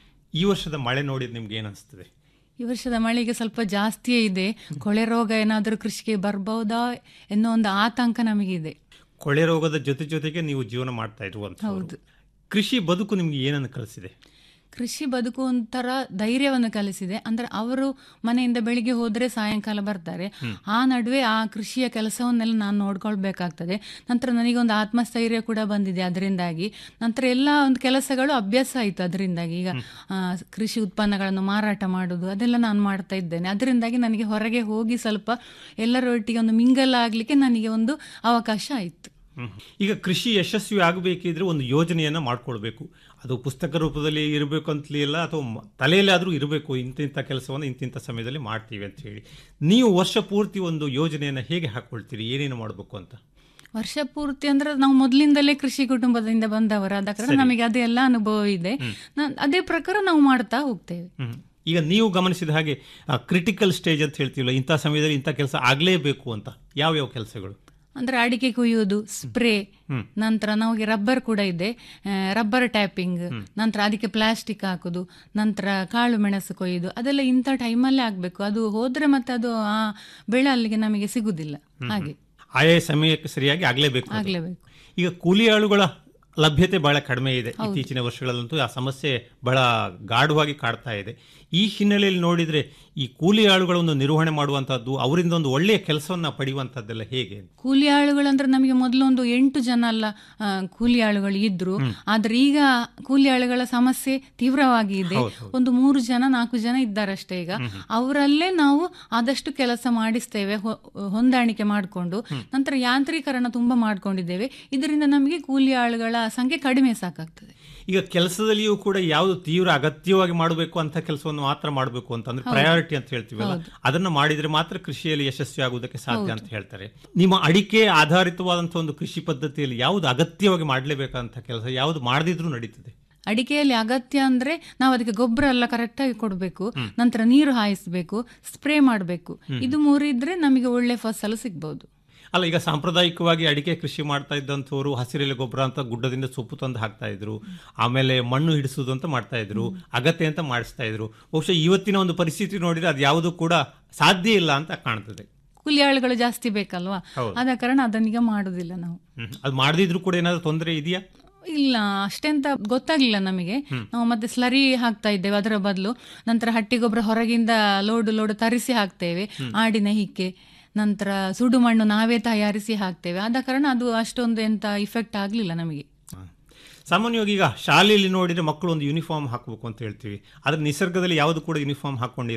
ಈ ವರ್ಷದ ಮಳೆ ನೋಡಿದ್ ನಿಮ್ಗೆ ಏನ್ ಅನಿಸ್ತದೆ ಈ ವರ್ಷದ ಮಳೆಗೆ ಸ್ವಲ್ಪ ಜಾಸ್ತಿಯೇ ಇದೆ ಕೊಳೆ ರೋಗ ಏನಾದರೂ ಕೃಷಿಗೆ ಬರ್ಬಹುದಾ ಎನ್ನೋ ಒಂದು ಆತಂಕ ನಮಗಿದೆ ಕೊಳೆ ರೋಗದ ಜೊತೆ ಜೊತೆಗೆ ನೀವು ಜೀವನ ಮಾಡ್ತಾ ಇರುವಂತ ಹೌದು. ಕೃಷಿ ಬದುಕು ನಿಮ್ಗೆ ಏನನ್ನು ಕಲಿಸಿದೆ ಕೃಷಿ ಬದುಕು ಒಂಥರ ಧೈರ್ಯವನ್ನು ಕಲಿಸಿದೆ ಅಂದ್ರೆ ಅವರು ಮನೆಯಿಂದ ಬೆಳಿಗ್ಗೆ ಹೋದ್ರೆ ಸಾಯಂಕಾಲ ಬರ್ತಾರೆ ಆ ನಡುವೆ ಆ ಕೃಷಿಯ ಕೆಲಸವನ್ನೆಲ್ಲ ನಾನು ನೋಡ್ಕೊಳ್ಬೇಕಾಗ್ತದೆ ನಂತರ ನನಗೊಂದು ಆತ್ಮಸ್ಥೈರ್ಯ ಕೂಡ ಬಂದಿದೆ ಅದರಿಂದಾಗಿ ನಂತರ ಎಲ್ಲ ಒಂದು ಕೆಲಸಗಳು ಅಭ್ಯಾಸ ಆಯಿತು ಅದರಿಂದಾಗಿ ಈಗ ಆ, ಕೃಷಿ ಉತ್ಪನ್ನಗಳನ್ನು ಮಾರಾಟ ಮಾಡೋದು ಅದೆಲ್ಲ ನಾನು ಮಾಡ್ತಾ ಇದ್ದೇನೆ ಅದರಿಂದಾಗಿ ನನಗೆ ಹೊರಗೆ ಹೋಗಿ ಸ್ವಲ್ಪ ಎಲ್ಲರೊಟ್ಟಿಗೆ ಒಂದು ಮಿಂಗಲ್ ಆಗ್ಲಿಕ್ಕೆ ನನಗೆ ಒಂದು ಅವಕಾಶ ಆಯಿತು ಹ್ಮ್. ಈಗ ಕೃಷಿ ಯಶಸ್ವಿ ಆಗಬೇಕಿದ್ರೆ ಒಂದು ಯೋಜನೆಯನ್ನ ಮಾಡ್ಕೊಳ್ಬೇಕು ಅದು ಪುಸ್ತಕ ರೂಪದಲ್ಲಿ ಇರಬೇಕು ಅಂತಲೇ ಇಲ್ಲ ಅಥವಾ ಮ- ತಲೆಯಲ್ಲಾದ್ರೂ ಇರಬೇಕು ಇಂತಿಂಥ ಕೆಲಸವನ್ನು ಇಂತಿಂಥ ಸಮಯದಲ್ಲಿ ಮಾಡ್ತೀವಿ ಅಂತ ಹೇಳಿ ನೀವು ವರ್ಷ ಪೂರ್ತಿ ಒಂದು ಯೋಜನೆಯನ್ನ ಹೇಗೆ ಹಾಕೊಳ್ತೀರಿ ಏನೇನು ಮಾಡಬೇಕು ಅಂತ ವರ್ಷ ಪೂರ್ತಿ ಅಂದ್ರೆ ನಾವು ಮೊದಲಿಂದಲೇ ಕೃಷಿ ಕುಟುಂಬದಿಂದ ಬಂದವರಾದ ಕಾರಣ ನಮಗೆ ಅದೆಲ್ಲ ಅನುಭವ ಇದೆ ನಾನ್- ಅದೇ ಪ್ರಕಾರ ನಾವು ಮಾಡ್ತಾ ಹೋಗ್ತೇವೆ ಹ್ಮ್. ಈಗ ನೀವು ಗಮನಿಸಿದ ಹಾಗೆ ಕ್ರಿಟಿಕಲ್ ಸ್ಟೇಜ್ ಅಂತ ಹೇಳ್ತೀವಲ್ಲ ಇಂಥ ಸಮಯದಲ್ಲಿ ಇಂಥ ಕೆಲಸ ಆಗಲೇಬೇಕು ಅಂತ ಯಾವ್ಯಾವ ಕೆಲಸಗಳು ಅಂದ್ರೆ ಅಡಿಕೆ ಕೊಯ್ಯೋದು ಸ್ಪ್ರೇ ನಂತರ ನಮಗೆ ರಬ್ಬರ್ ಕೂಡ ಇದೆ ರಬ್ಬರ್ ಟ್ಯಾಪಿಂಗ್ ನಂತರ ಅದಕ್ಕೆ ಪ್ಲಾಸ್ಟಿಕ್ ಹಾಕೋದು ನಂತರ ಕಾಳು ಮೆಣಸು ಕೊಯ್ಯೋದು ಅದೆಲ್ಲ ಇಂಥ ಟೈಮಲ್ಲೇ ಆಗ್ಬೇಕು ಅದು ಹೋದ್ರೆ ಮತ್ತೆ ಅದು ಆ ಬೆಳೆ ಅಲ್ಲಿಗೆ ನಮಗೆ ಸಿಗುದಿಲ್ಲ ಹಾಗೆ ಆಯಾ ಸಮಯಕ್ಕೆ ಸರಿಯಾಗಿ ಆಗಲೇಬೇಕು ಅದು. ಆಗ್ಲೇಬೇಕು ಈಗ ಕೂಲಿ ಆಳುಗಳ ಲಭ್ಯತೆ ಬಹಳ ಕಡಿಮೆ ಇದೆ ಇತ್ತೀಚಿನ ವರ್ಷಗಳಲ್ಲಂತೂ ಆ ಸಮಸ್ಯೆ ಬಹಳ ಗಾಢವಾಗಿ ಕಾಡ್ತಾ ಇದೆ ಈ ಹಿನ್ನೆಲೆಯಲ್ಲಿ ನೋಡಿದ್ರೆ ಈ ಕೂಲಿ ಆಳುಗಳ ಒಂದು ನಿರ್ವಹಣೆ ಮಾಡುವಂತಹದ್ದು ಅವರಿಂದ ಒಂದು ಒಳ್ಳೆಯ ಕೆಲಸವನ್ನ ಪಡೆಯುವಂತದ್ದೆಲ್ಲ ಹೇಗೆ ಕೂಲಿ ಆಳುಗಳಂದ್ರೆ ನಮಗೆ ಮೊದಲೊಂದು ಎಂಟು ಜನ ಅಲ್ಲ ಆ, ಕೂಲಿ ಆಳುಗಳು ಇದ್ರು ಆದ್ರೆ ಈಗ ಕೂಲಿ ಆಳುಗಳ ಸಮಸ್ಯೆ ತೀವ್ರವಾಗಿ ಇದೆ ಒಂದು ಮೂರು ಜನ ನಾಲ್ಕು ಜನ ಇದ್ದಾರಷ್ಟೇ ಈಗ ಅವರಲ್ಲೇ ನಾವು ಆದಷ್ಟು ಕೆಲಸ ಮಾಡಿಸ್ತೇವೆ ಹೊ- ಹೊಂದಾಣಿಕೆ ಮಾಡಿಕೊಂಡು ನಂತರ ಯಾಂತ್ರೀಕರಣ ತುಂಬಾ ಮಾಡ್ಕೊಂಡಿದ್ದೇವೆ ಇದರಿಂದ ನಮಗೆ ಕೂಲಿ ಆಳುಗಳ ಸಂಖ್ಯೆ ಕಡಿಮೆ ಸಾಕಾಗ್ತದೆ ಈಗ ಕೆಲಸದಲ್ಲಿಯೂ ಕೂಡ ಯಾವುದು ತೀವ್ರ ಅಗತ್ಯವಾಗಿ ಮಾಡಬೇಕು ಅಂತ ಕೆಲಸವನ್ನು ಮಾತ್ರ ಮಾಡಬೇಕು ಅಂತ ಅಂದ್ರೆ ಪ್ರಯಾರಿಟಿ ಅಂತ ಹೇಳ್ತೀವಲ್ಲ ಅದನ್ನ ಮಾಡಿದ್ರೆ ಮಾತ್ರ ಕೃಷಿಯಲ್ಲಿ ಯಶಸ್ವಿ ಆಗುವುದಕ್ಕೆ ಸಾಧ್ಯ ಅಂತ ಹೇಳ್ತಾರೆ ನಿಮ್ಮ ಅಡಿಕೆ ಆಧಾರಿತವಾದಂತಹ ಒಂದು ಕೃಷಿ ಪದ್ಧತಿಯಲ್ಲಿ ಯಾವುದು ಅಗತ್ಯವಾಗಿ ಮಾಡಲೇಬೇಕಂತ ಕೆಲಸ ಯಾವುದು ಮಾಡದಿದ್ರೂ ನಡೀತದೆ ಅಡಿಕೆಯಲ್ಲಿ ಅಗತ್ಯ ಅಂದ್ರೆ ನಾವು ಅದಕ್ಕೆ ಗೊಬ್ಬರ ಎಲ್ಲ ಕರೆಕ್ಟ್ ಆಗಿ ಕೊಡಬೇಕು ನಂತರ ನೀರು ಹಾಯಿಸಬೇಕು ಸ್ಪ್ರೇ ಮಾಡಬೇಕು ಇದು ಮೂರು ಇದ್ರೆ ನಮಗೆ ಒಳ್ಳೆ ಫಸಲು ಸಿಗ್ಬಹುದು ಅಲ್ಲ ಈಗ ಸಾಂಪ್ರದಾಯಿಕವಾಗಿ ಅಡಿಕೆ ಕೃಷಿ ಮಾಡ್ತಾ ಇದ್ದಂಥವ್ರು ಹಸಿರೆಲೆ ಗೊಬ್ಬರ ಅಂತ ಗುಡ್ಡದಿಂದ ಸೊಪ್ಪು ತಂದು ಹಾಕ್ತಾ ಇದ್ರು ಆಮೇಲೆ ಮಣ್ಣು ಹಿಡಿಸುವುದು ಅಂತ ಮಾಡ್ತಾ ಇದ್ರು ಅಗತ್ಯ ಅಂತ ಮಾಡಿಸ್ತಾ ಇದ್ರು ಬಹುಶಃ ಇವತ್ತಿನ ಒಂದು ಪರಿಸ್ಥಿತಿ ನೋಡಿದ್ರೆ ಅದು ಯಾವುದು ಕೂಡ ಸಾಧ್ಯ ಇಲ್ಲ ಅಂತ ಕಾಣ್ತದೆ ಕೂಲಿ ಆಳುಗಳು ಜಾಸ್ತಿ ಬೇಕಲ್ವಾ ಆದ ಕಾರಣ ಅದನ್ನೀಗ ಮಾಡುದಿಲ್ಲ ನಾವು ಹ್ಮ್. ಅದು ಮಾಡದಿದ್ರು ಕೂಡ ಏನಾದ್ರು ತೊಂದರೆ ಇದೆಯಾ ಇಲ್ಲ ಅಷ್ಟೆಂತ ಗೊತ್ತಾಗ್ಲಿಲ್ಲ ನಮಗೆ ನಾವು ಮತ್ತೆ ಸ್ಲರಿ ಹಾಕ್ತಾ ಇದ್ದೇವೆ ಅದರ ಬದಲು ನಂತರ ಹಟ್ಟಿ ಗೊಬ್ಬರ ಹೊರಗಿಂದ ಲೋಡು ಲೋಡು ತರಿಸಿ ಹಾಕ್ತೇವೆ ಆಡಿನ ಹಿಕ್ಕೆ ನಂತರ ಸುಡು ಮಣ್ಣು ನಾವೇ ತಯಾರಿಸಿ ಹಾಕ್ತೇವೆ ಆದ ಕಾರಣ ಅದು ಅಷ್ಟೊಂದು ಎಂತ ಇಫೆಕ್ಟ್ ಆಗ್ಲಿಲ್ಲ ನಮಗೆ ಸಾಮಾನ್ಯವಾಗಿ ಈಗ ಶಾಲೆಯಲ್ಲಿ ನೋಡಿದ್ರೆ ಮಕ್ಕಳು ಒಂದು ಯೂನಿಫಾರ್ಮ್ ಹಾಕಬೇಕು ಅಂತ ಹೇಳ್ತೀವಿ ಆದ್ರೆ ನಿಸರ್ಗದಲ್ಲಿ ಯಾವುದು ಕೂಡ ಯೂನಿಫಾರ್ಮ್ ಹಾಕೊಂಡಿಲ್ಲ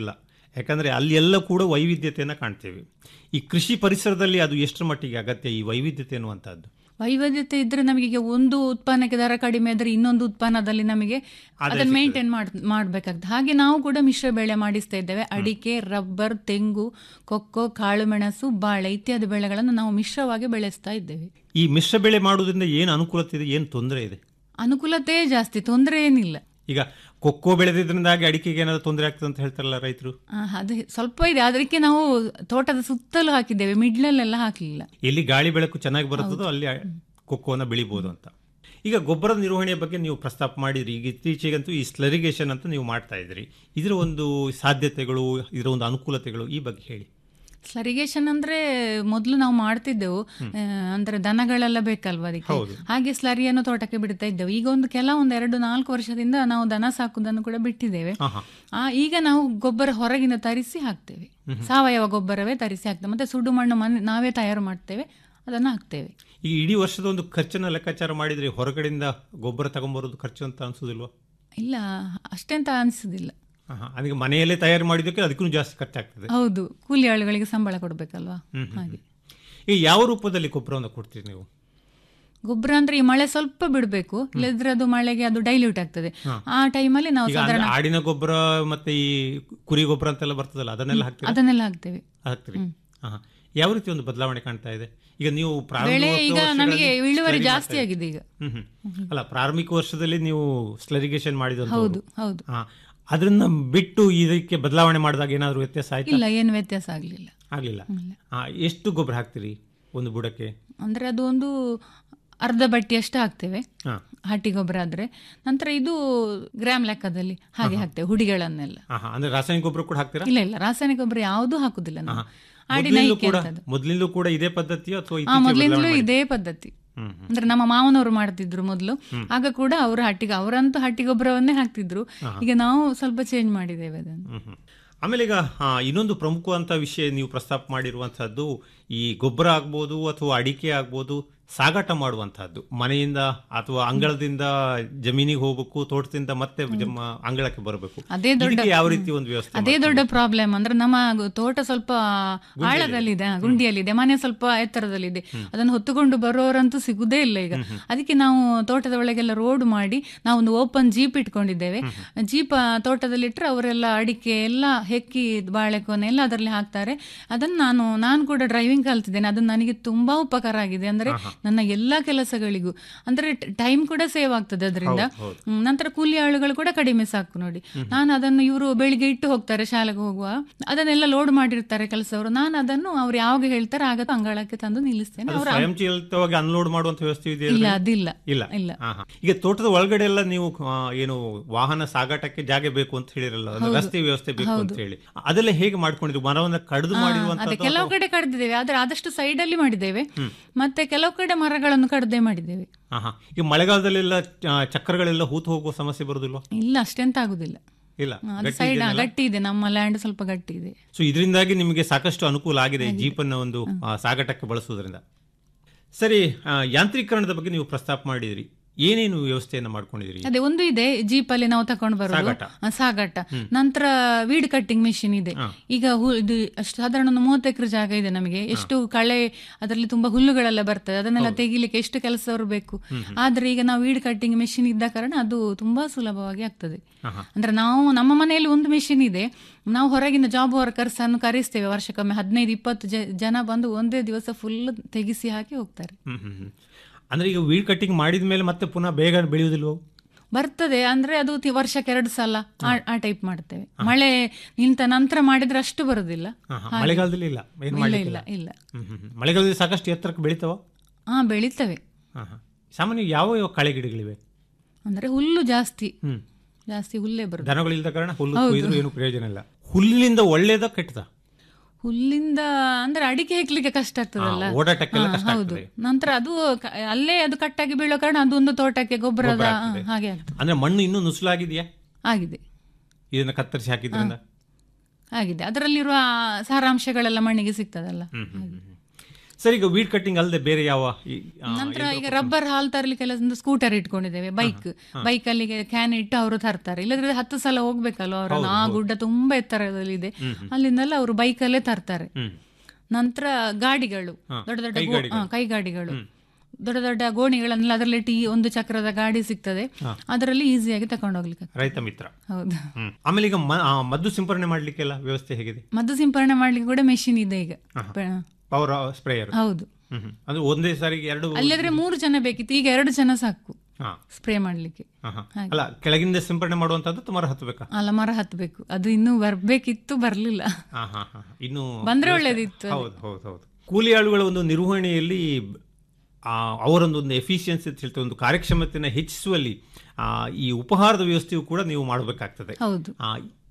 ಯಾಕಂದ್ರೆ ಅಲ್ಲಿ ಎಲ್ಲ ಕೂಡ ವೈವಿಧ್ಯತೆಯನ್ನು ಕಾಣ್ತೇವೆ ಈ ಕೃಷಿ ಪರಿಸರದಲ್ಲಿ ಅದು ಎಷ್ಟರ ಮಟ್ಟಿಗೆ ಅಗತ್ಯ ಈ ವೈವಿಧ್ಯತೆ ಅನ್ನುವಂಥದ್ದು ವೈವಿಧ್ಯತೆ ಇದ್ರೆ ನಮಗೆ ಈಗ ಒಂದು ಉತ್ಪನ್ನಕ್ಕೆ ದರ ಕಡಿಮೆ ಇದ್ರೆ ಇನ್ನೊಂದು ಉತ್ಪನ್ನದಲ್ಲಿ ನಮಗೆ ಅದನ್ನು ಮೇಂಟೈನ್ ಮಾಡ್ ಮಾಡ್ಬೇಕಾಗ್ತದೆ ಹಾಗೆ ನಾವು ಕೂಡ ಮಿಶ್ರ ಬೆಳೆ ಮಾಡಿಸ್ತಾ ಇದ್ದೇವೆ ಅಡಿಕೆ ರಬ್ಬರ್ ತೆಂಗು ಕೊಕ್ಕೋ ಕಾಳುಮೆಣಸು ಬಾಳೆ ಇತ್ಯಾದಿ ಬೆಳೆಗಳನ್ನು ನಾವು ಮಿಶ್ರವಾಗಿ ಬೆಳೆಸ್ತಾ ಇದ್ದೇವೆ ಈ ಮಿಶ್ರ ಬೆಳೆ ಮಾಡುವುದರಿಂದ ಏನು ಅನುಕೂಲತೆ ಇದೆ ಏನು ತೊಂದರೆ ಇದೆ ಅನುಕೂಲತೆ ಜಾಸ್ತಿ ತೊಂದರೆ ಏನಿಲ್ಲ ಈಗ ಕೊಕ್ಕೋ ಬೆಳೆದಿದ್ರಿಂದಾಗಿ ಅಡಿಕೆಗೆ ಏನಾದ್ರು ತೊಂದರೆ ಆಗ್ತದೆ ಅಂತ ಹೇಳ್ತಾರಲ್ಲ ರೈತರು ಆ, ಅದು ಸ್ವಲ್ಪ ಇದೆ ಅದಕ್ಕೆ ನಾವು ತೋಟದ ಸುತ್ತಲೂ ಹಾಕಿದ್ದೇವೆ ಮಿಡ್ಲಲ್ಲೆಲ್ಲ ಹಾಕಲಿಲ್ಲ ಎಲ್ಲಿ ಗಾಳಿ ಬೆಳಕು ಚೆನ್ನಾಗಿ ಬರುತ್ತದೋ ಅಲ್ಲಿ ಕೊಕ್ಕೋನ ಬೆಳಿಬೋದು ಅಂತ ಈಗ ಗೊಬ್ಬರದ ನಿರ್ವಹಣೆಯ ಬಗ್ಗೆ ನೀವು ಪ್ರಸ್ತಾಪ ಮಾಡಿದ್ರಿ ಈಗ ಇತ್ತೀಚೆಗಂತೂ ಈ ಸ್ಲರಿಗೇಷನ್ ಅಂತ ನೀವು ಮಾಡ್ತಾ ಇದ್ರಿ ಇದರ ಒಂದು ಸಾಧ್ಯತೆಗಳು ಇದರ ಒಂದು ಅನುಕೂಲತೆಗಳು ಈ ಬಗ್ಗೆ ಹೇಳಿ ಸ್ಲರಿಗೇಷನ್ ಅಂದ್ರೆ ಮೊದಲು ನಾವು ಮಾಡ್ತಿದ್ದೆವು ಆ, ಅಂದ್ರೆ ದನಗಳೆಲ್ಲ ಬೇಕಲ್ವಾ ಅದಕ್ಕೆ ಹೌದು. ಹಾಗೆ ಸ್ಲರಿಯನ್ನು ತೋಟಕ್ಕೆ ಬಿಡ್ತಾ ಇದ್ದೆವು ಈಗ ಒಂದು ಕೆಲ ಒಂದು ಎರಡು ನಾಲ್ಕು ವರ್ಷದಿಂದ ನಾವು ದನ ಸಾಕುವುದನ್ನು ಕೂಡ ಬಿಟ್ಟಿದ್ದೇವೆ ಆಹಾ. ಆ, ಈಗ ನಾವು ಗೊಬ್ಬರ ಹೊರಗಿಂದ ತರಿಸಿ ಹಾಕ್ತೇವೆ ಸಾವಯವ ಗೊಬ್ಬರವೇ ತರಿಸಿ ಹಾಕ್ತೇವೆ ಮತ್ತೆ ಸುಡು ಮಣ್ಣು ಮನೆ ನಾವೇ ತಯಾರು ಮಾಡ್ತೇವೆ ಅದನ್ನು ಹಾಕ್ತೇವೆ ಈ ಇಡೀ ವರ್ಷದ ಒಂದು ಖರ್ಚನ್ನ ಲೆಕ್ಕಾಚಾರ ಮಾಡಿದ್ರೆ ಹೊರಗಡೆಯಿಂದ ಗೊಬ್ಬರ ತಗೊಂಬರೋದು ಖರ್ಚು ಅಂತ ಅನ್ಸುದಿಲ್ವಾ ಇಲ್ಲ ಅಷ್ಟೆಂತ ಅನಿಸುದಿಲ್ಲ ಆಹಾ. ಅದಕ್ಕೆ ಮನೆಯಲ್ಲೇ ತಯಾರು ಮಾಡಿದ್ದಕ್ಕೆ ಅದಕ್ಕೂ ಜಾಸ್ತಿ ಖರ್ಚಾಗ್ತದೆ ಹೌದು ಕೂಲಿ ಆಳುಗಳಿಗೆ ಸಂಬಳ ಕೊಡ್ಬೇಕಲ್ವಾ ಹಾಗೆ ಈಗ ಯಾವ ರೂಪದಲ್ಲಿ ಗೊಬ್ಬರವನ್ನು ಕೊಡ್ತೀರಿ ನೀವು ಗೊಬ್ಬರ ಅಂದ್ರೆ ಈ ಮಳೆ ಸ್ವಲ್ಪ ಬಿಡಬೇಕು ಇಲ್ಲದ್ರೆ ಅದು ಮಳೆಗೆ ಅದು ಡೈಲ್ಯೂಟ್ ಆಗ್ತದೆ ಆ ಟೈಮಲ್ಲಿ ನಾವು ಈಗ ಅಂದ್ರೆ ಸಾಧಾರಣ ಆಡಿನ ಗೊಬ್ಬರ ಮತ್ತೆ ಈ ಕುರಿ ಗೊಬ್ಬರ ಅಂತೆಲ್ಲ ಬರ್ತದಲ್ಲ ಅದನ್ನೆಲ್ಲ ಹಾಕ್ತೀರಾ ಅದನ್ನೆಲ್ಲ ಹಾಕ್ತೇವೆ ಹಾಕ್ತೀರಿ ಆಹಾ. ಯಾವ ರೀತಿ ಒಂದು ಬದಲಾವಣೆ ಕಾಣ್ತಾ ಇದೆ ಈಗ ನೀವು ಪ್ರಾರಂಭಿಕ ಬೆಳೆ ಈಗ ವರ್ಷಗಳಲ್ಲಿ ನಮಗೆ ಇಳುವರಿ slurry ಜಾಸ್ತಿ ಮಾಡ್ತಾ ಆಗಿದೆ ಈಗ ಹ್ಮ್ ಹ್ಮ್. ಅಲ್ಲ ಪ್ರಾರಂಭಿಕ ವರ್ಷದಲ್ಲಿ ನೀವು ಸ್ಲರಿಗೇಷನ್ ಮಾಡಿದಂತ ಹೌದು ಹೌದು ಅದನ್ನ ಬಿಟ್ಟು ಇದಕ್ಕೆ ಬದಲಾವಣೆ ಮಾಡಿದಾಗ ಏನಾದ್ರು ವ್ಯತ್ಯಾಸ ಆಯ್ತಾ ಇಲ್ಲ ಏನು ವ್ಯತ್ಯಾಸ ಆಗ್ಲಿಲ್ಲ ಆಗ್ಲಿಲ್ಲ ಆ, ಎಷ್ಟು ಗೊಬ್ಬರ ಹಾಕ್ತೀರಿ ಒಂದು ಬುಡಕ್ಕೆ ಅಂದ್ರೆ ಅದು ಒಂದು ಅರ್ಧ ಬಟ್ಟಿಯಷ್ಟು ಹಾಕ್ತೇವೆ ಹಾ. ಹಟ್ಟಿ ಗೊಬ್ಬರ ಆದ್ರೆ ನಂತರ ಇದು ಗ್ರಾಮ್ ಲೆಕ್ಕದಲ್ಲಿ ಹಾಗೆ ಹಾಕ್ತೇವೆ ಹುಡಿಗಳನ್ನೆಲ್ಲ ಆಹಾ, ಅಂದ್ರೆ ರಾಸಾಯನಿಕ ಗೊಬ್ಬರ ಕೂಡ ಹಾಕ್ತೀರಾ ಇಲ್ಲ ಇಲ್ಲ ರಾಸಾಯನಿಕ ಗೊಬ್ಬರ ಯಾವುದು ಹಾಕುದಿಲ್ಲ ನಾವು ಆಡಿನ ಮೊದ್ಲಿಂದಲೂ ಹಿಕ್ಕೆ ಕೂಡ ಅಂತದ್ದು ಮೊದ್ಲಿಂದಲೂ ಕೂಡ ಇದೇ ಪದ್ಧತಿಯೋ ಅಥವಾ ಆ ಇತ್ತೀಚೆಗೆ ಮೊದಲಿಂದಲೂ ಬದಲಾವಣೆ ಇದೇ ಪದ್ಧತಿ ಹ್ಮ್, ಅಂದ್ರೆ ನಮ್ಮ ಮಾವನವರು ಮಾಡ್ತಿದ್ರು ಮೊದಲು ಆಗ ಕೂಡ ಅವರು ಹಟ್ಟಿಗೆ ಅವರಂತೂ ಹಟ್ಟಿ ಗೊಬ್ಬರವನ್ನೇ ಹಾಕ್ತಿದ್ರು ಈಗ ನಾವು ಸ್ವಲ್ಪ ಚೇಂಜ್ ಮಾಡಿದ್ದೇವೆ ಅದನ್ನು ಹ್ಮ್, ಹ್ಮ್. ಆಮೇಲೆ ಈಗ ಆ, ಇನ್ನೊಂದು ಪ್ರಮುಖವಂತ ವಿಷಯ ನೀವು ಪ್ರಸ್ತಾಪ ಮಾಡಿರುವಂತಹದ್ದು ಈ ಗೊಬ್ಬರ ಆಗ್ಬೋದು ಅಥವಾ ಅಡಿಕೆ ಆಗ್ಬೋದು ಸಾಗಾಟ ಮಾಡುವಂತಹದ್ದು ಮನೆಯಿಂದ ಅಥವಾ ಅಂಗಳದಿಂದ ಜಮೀನಿಗೆ ಹೋಗ್ಬೇಕು ತೋಟದಿಂದ ಮತ್ತೆ ಜಮ್ಮ ಅಂಗಳಕ್ಕೆ ಬರಬೇಕು ಅದೇ ದೊಡ್ಡ ಇದಕ್ಕೆ ಯಾವ ರೀತಿ ಒಂದು ವ್ಯವಸ್ಥೆ ಅದೇ ದೊಡ್ಡ ಪ್ರಾಬ್ಲಮ್ ಅಂದ್ರೆ ನಮ್ಮ ಗು- ತೋಟ ಸ್ವಲ್ಪ ಆಳದಲ್ಲಿದೆ ಆ, ಗುಂಡಿಯಲ್ಲಿದೆ ಮನೆ ಸ್ವಲ್ಪ ಎತ್ತರದಲ್ಲಿದೆ ಅದನ್ನು ಹೊತ್ತುಕೊಂಡು ಬರೋರಂತೂ ಸಿಗುದೇ ಇಲ್ಲ ಈಗ ಅದಕ್ಕೆ ನಾವು ತೋಟದ ಒಳಗೆಲ್ಲ ರೋಡ್ ಮಾಡಿ ನಾವು ಒಂದು ಓಪನ್ ಜೀಪ್ ಇಟ್ಕೊಂಡಿದ್ದೇವೆ ಜೀಪ್ ಆ, ತೋಟದಲ್ಲಿಟ್ರೆ ಅವರೆಲ್ಲ ಅಡಿಕೆ ಎಲ್ಲ ಹೆಕ್ಕಿ ಬಾಳೆಕೊನೆ ಎಲ್ಲ ಅದರಲ್ಲಿ ಹಾಕ್ತಾರೆ ಅದನ್ನು ನಾನು ನಾನು ಕೂಡ ಡ್ರೈವಿಂಗ್ ಕಲ್ತಿದ್ದೇನೆ ಅದು ನನಗೆ ತುಂಬಾ ಉಪಕಾರ ಆಗಿದೆ ಅಂದ್ರೆ ನನ್ನ ಎಲ್ಲಾ ಕೆಲಸಗಳಿಗೂ ಅಂದ್ರೆ ಟೈಮ್ ಕೂಡ ಸೇವ್ ಆಗ್ತದೆ ಅದರಿಂದ ಹ್ಮ್, ನಂತರ ಕೂಲಿ ಆಳುಗಳು ಕೂಡ ಕಡಿಮೆ ಸಾಕು ನೋಡಿ ನಾನು ಅದನ್ನು ಇವರು ಬೆಳಿಗ್ಗೆ ಇಟ್ಟು ಹೋಗ್ತಾರೆ ಶಾಲೆಗೆ ಹೋಗುವ ಅದನ್ನೆಲ್ಲ ಲೋಡ್ ಮಾಡಿರ್ತಾರೆ ಕೆಲಸವರು ನಾನು ಅದನ್ನು ಅವ್ರು ಯಾವಾಗ ಹೇಳ್ತಾರೆ ಆಗ ಅಂಗಳಕ್ಕೆ ತಂದು ನಿಲ್ಲಿಸ್ತೇನೆ ಅದು ಅವ್ರು ಸ್ವಯಂಚಾಲಿತವಾಗಿ ಅನ್ಲೋಡ್ ಮಾಡುವಂತ ವ್ಯವಸ್ಥೆ ಇದೆ ಇಲ್ಲ ಅದಿಲ್ಲ ಇಲ್ಲ ಇಲ್ಲ ಆಹಾ. ಈಗ ತೋಟದ ಒಳಗಡೆ ಎಲ್ಲ ನೀವು ಆ, ಏನು ವಾಹನ ಸಾಗಾಟಕ್ಕೆ ಜಾಗ ಬೇಕು ಅಂತ ಹೇಳಿರಲ್ಲ ಅದು ರಸ್ತೆ ವ್ಯವಸ್ಥೆ ಬೇಕು ಅಂತ ಹೇಳಿ ಅದೆಲ್ಲ ಹೇಗೆ ಮಾಡ್ಕೊಂಡಿದ್ರು ಮರವನ್ನ ಕಡಿದು ಅದೇ ಮಾಡಿರುವಂತದ್ದು ಕೆಲವು ಕಡೆ ಕಡ್ದಿದ್ದೇವೆ ಆದ್ರೆ ಆದಷ್ಟು ಸೈಡ್ ಅಲ್ಲಿ ಮಾಡಿದ್ದೇವೆ ಮತ್ತೆ ಕೆಲವು ಕಡೆ ಮರಗಳನ್ನು ಕಡ್ದೇ ಮಾಡಿದ್ದೇವೆ ಆಹಾ. ಈಗ ಮಳೆಗಾಲದಲ್ಲೆಲ್ಲ ಆ, ಚಕ್ರಗಳೆಲ್ಲ ಹೂತು ಹೋಗುವ ಸಮಸ್ಯೆ ಬರುದಿಲ್ವಾ ಇಲ್ಲ ಅಷ್ಟೆಂತ ಆಗುದಿಲ್ಲ ಇಲ್ಲ ಅದು ಸೈಡ್ ಗಟ್ಟಿ ಇದೆ ನಮ್ಮ ಲ್ಯಾಂಡ್ ಸ್ವಲ್ಪ ಗಟ್ಟಿ ಇದೆ ಸೊ ಇದರಿಂದಾಗಿ ನಿಮಗೆ ಸಾಕಷ್ಟು ಅನುಕೂಲ ಆಗಿದೆ ಈ ಜೀಪನ್ನ ಒಂದು ಆ, ಸಾಗಾಟಕ್ಕೆ ಬಳಸುವುದರಿಂದ ಸರಿ ಆ, ಯಾಂತ್ರೀಕರಣದ ಬಗ್ಗೆ ನೀವು ಪ್ರಸ್ತಾಪ ಮಾಡಿದ್ರಿ ಏನೇನು ವ್ಯವಸ್ಥೆಯನ್ನ ಮಾಡ್ಕೊಂಡಿದ್ರಿ ಅದೇ ಒಂದು ಇದೆ ಜೀಪ್ ಅಲ್ಲಿ ನಾವು ತಕೊಂಡು ಬರೋದು ಸಾಗಾಟ. ಆ, ಸಾಗಾಟ ನಂತರ ವೀಡ್ ಕಟ್ಟಿಂಗ್ ಮಿಷಿನ್ ಇದೆ ಈಗ ಹು- ಇದು ಅಷ್ಟು ಸಾಧಾರಣ ಒಂದು ಮೂವತ್ತು ಎಕರೆ ಜಾಗ ಇದೆ ನಮಗೆ ಎಷ್ಟು ಕಳೆ ಅದರಲ್ಲಿ ತುಂಬಾ ಹುಲ್ಲುಗಳೆಲ್ಲ ಬರ್ತದೆ ಅದನ್ನೆಲ್ಲ ತೆಗಿಲಿಕ್ಕೆ ಎಷ್ಟು ಕೆಲಸವರು ಬೇಕು ಆದ್ರೆ ಈಗ ನಾವು ವೀಡ್ ಕಟ್ಟಿಂಗ್ ಮಿಷಿನ್ ಇದ್ದ ಕಾರಣ ಅದು ತುಂಬಾ ಸುಲಭವಾಗಿ ಆಗ್ತದೆ ಅಂದ್ರೆ ನಾವು ನಮ್ಮ ಮನೆಯಲ್ಲಿ ಒಂದು ಮಿಷಿನ್ ಇದೆ ನಾವು ಹೊರಗಿನ ಜಾಬ್ ವರ್ಕರ್ಸ್ ಅನ್ನು ಕರೆಸ್ತೇವೆ ವರ್ಷಕ್ಕೊಮ್ಮೆ ಹದಿನೈದು ಇಪ್ಪತ್ತು ಜ- ಜನ ಬಂದು ಒಂದೇ ದಿವಸ ಫುಲ್ ತೆಗಿಸಿ ಹಾಕಿ ಹೋಗ್ತಾರೆ ಹ್ಮ್ ಹ್ಮ್ ಹ್ಮ್. ಅಂದ್ರೆ ಈಗ ವೀಡ್ ಕಟ್ಟಿಂಗ್ ಮಾಡಿದ ಮೇಲೆ ಮತ್ತೆ ಪುನಃ ಬೇಗ ಬೆಳೆಯುವುದಿಲ್ವೋ ಬರ್ತದೆ ಅಂದ್ರೆ ಅದು ತಿ- ವರ್ಷಕ್ಕೆ ಎರಡು ಸಲ ಆ- ಆ ಟೈಪ್ ಮಾಡ್ತೇವೆ ಮಳೆ ನಿಂತ ನಂತರ ಮಾಡಿದ್ರೆ ಅಷ್ಟು ಬರುದಿಲ್ಲ ಆಹಾ. ಮಳೆಗಾಲದಲ್ಲಿ ಇಲ್ಲ ಏನ್ ಇಲ್ಲ ಮಾಡ್ಲಿಕ್ಕಿಲ್ಲ ಇಲ್ಲ ಇಲ್ಲ ಹ್ಮ್ ಹ್ಮ್ ಹ್ಮ್. ಮಳೆಗಾಲದಲ್ಲಿ ಸಾಕಷ್ಟು ಎತ್ತರಕ್ಕೆ ಬೆಳಿತಾವ ಹಾ ಬೆಳಿತವೆ ಸಾಮಾನ್ಯ ಯಾವ ಯಾವ ಕಳೆ ಗಿಡಗಳಿವೆ ಅಂದ್ರೆ ಹುಲ್ಲು ಜಾಸ್ತಿ ಹ್ಮ್ ಜಾಸ್ತಿ ಹುಲ್ಲೇ ಬರುದು ದನಗಳಿಲ್ಲದ ಕಾರಣ ಹುಲ್ಲು ಕೊಯ್ದ್ರು ಏನು ಪ್ರಯೋಜನ ಇಲ್ಲ ಹುಲ್ಲಿನಿಂದ ಒಳ್ಳೇದ ಕೆಟ್ಟದ ಹುಲ್ಲಿಂದ ಅಂದ್ರೆ ಅಡಿಕೆ ಹೆಕ್ಲಿಕ್ಕೆ ಕಷ್ಟ ಆಗ್ತದಲ್ಲ ಹಾ, ಓಡಾಟಕ್ಕೆಲ್ಲ ಹಾ, ಕಷ್ಟ ಹೌದು ಆಗ್ತದೆ. ನಂತರ ಅದು ಕ- ಅಲ್ಲೇ ಅದು ಕಟ್ಟಾಗಿ ಬೀಳೋ ಕಾರಣ ಅದೊಂದು ತೋಟಕ್ಕೆ ಗೊಬ್ಬರದ ಗೊಬ್ಬರ ಹಾ, ಆಗ್ತದೆ. ಹಾಗೆ ಆಗ್ತದೆ ಅಂದ್ರೆ ಮಣ್ಣು ಇನ್ನೂ ನುಸುಲಾಗಿದೆಯಾ ಆಗಿದೆ ಇದನ್ನ ಕತ್ತರಿಸಿ ಹಾಕಿದ್ರಿಂದ ಆಗಿದೆ ಅದರಲ್ಲಿರುವ ಸಾರಾಂಶಗಳೆಲ್ಲ ಮಣ್ಣಿಗೆ ಸಿಗ್ತದಲ್ಲ ಸರ್ ಈಗ ವೀಡ್ ಕಟ್ಟಿಂಗ್ ಅಲ್ಲದೆ ಬೇರೆ ಯಾವ ಈ, ಆ, ನಂತರ ಈಗ ರಬ್ಬರ್ ಹಾಲ್ ತರ್ಲಿಕ್ಕೆಲ್ಲ ಒಂದು ಸ್ಕೂಟರ್ ಇಟ್ಕೊಂಡಿದ್ದೇವೆ ಬೈಕ್ ಬೈಕ್ ಅಲ್ಲಿಗೆ ಕ್ಯಾನ್ ಇಟ್ಟು ಅವರು ತರ್ತಾರೆ ಇಲ್ಲದ್ರೆ ಹತ್ತು ಸಲ ಹೋಗ್ಬೇಕಲ್ವ ಅವರನ್ನು ಆ ಗುಡ್ಡ ತುಂಬಾ ಎತ್ತರದಲ್ಲಿದೆ ಅಲ್ಲಿಂದೆಲ್ಲ ಅವರು ಬೈಕಲ್ಲೇ ತರ್ತಾರೆ ನಂತರ ಗಾಡಿಗಳು ದೊಡ್ಡ ದೊಡ್ಡ ಗೋ- ಹಾ, ಕೈಗಾಡಿಗಳು ದೊಡ್ಡ ದೊಡ್ಡ ಗೋಣಿಗಳನ್ನೆಲ್ಲ ಅದರಲ್ಲಿ ಟೀ ಒಂದು ಚಕ್ರದ ಗಾಡಿ ಸಿಗ್ತದೆ ಅದರಲ್ಲಿ ಈಸಿಯಾಗಿ ತಕೊಂಡು ಹೋಗ್ಲಿಕ್ಕೆ ರೈತ ಮಿತ್ರ ಹೌದು ಹ್ಮ್. ಆಮೇಲೆ ಈಗ ಮ- ಆ, ಮದ್ದು ಸಿಂಪರಣೆ ಮಾಡ್ಲಿಕ್ಕೆಲ್ಲ ವ್ಯವಸ್ಥೆ ಹೇಗಿದೆ ಮದ್ದು ಸಿಂಪರಣೆ ಮಾಡ್ಲಿಕ್ಕೆ ಕೂಡ ಮೆಷಿನ್ ಇದೆ ಈಗ ಪ- ಪವರ್ ಸ್ಪ್ರೇಯರ್ ಹೌದು ಅದು ಒಂದೇ ಸಾರಿಗೆ ಎರಡು ಅಲ್ಲಿದ್ರೆ ಮೂರು ಜನ ಬೇಕಿತ್ತು ಈಗ ಎರಡು ಜನ ಸಾಕು ಹಾ. ಸ್ಪ್ರೇ ಮಾಡ್ಲಿಕ್ಕೆ ಹಾ, ಹಾ. ಅಲ್ಲ ಕೆಳಗಿಂದ ಸಿಂಪರಣೆ ಮಾಡುವಂತದ್ದು ತುಮಾರು ಹತ್ತಬೇಕಾ ಅಲ್ಲ ಮರ ಹತ್ಬೇಕು ಅದು ಇನ್ನೂ ಬರ್ಬೇಕಿತ್ತು ಬರ್ಲಿಲ್ಲ ಹಾ, ಹಾ, ಹಾ. ಇನ್ನು ಬಂದ್ರೆ ಒಳ್ಳೇದಿತ್ತು ಅದು. ಹೌದು ಹೌದು ಹೌದು ಕೂಲಿ ಆಳುಗಳ ಒಂದು ನಿರ್ವಹಣೆಯಲ್ಲಿ ಆ, ಅವರೊಂದು ಒಂದು ಎಫಿಷಿಯನ್ಸಿ ಅಂತ ಹೇಳ್ತೇವೆ ಒಂದು ಕಾರ್ಯಕ್ಷಮತೆಯನ್ನು ಹೆಚ್ಚಿಸುವಲ್ಲಿ ಆ, ಈ ಉಪಹಾರದ ವ್ಯವಸ್ಥೆಯು ಕೂಡ ನೀವು ಮಾಡಬೇಕಾಗ್ತದೆ ಹೌದು ಆ,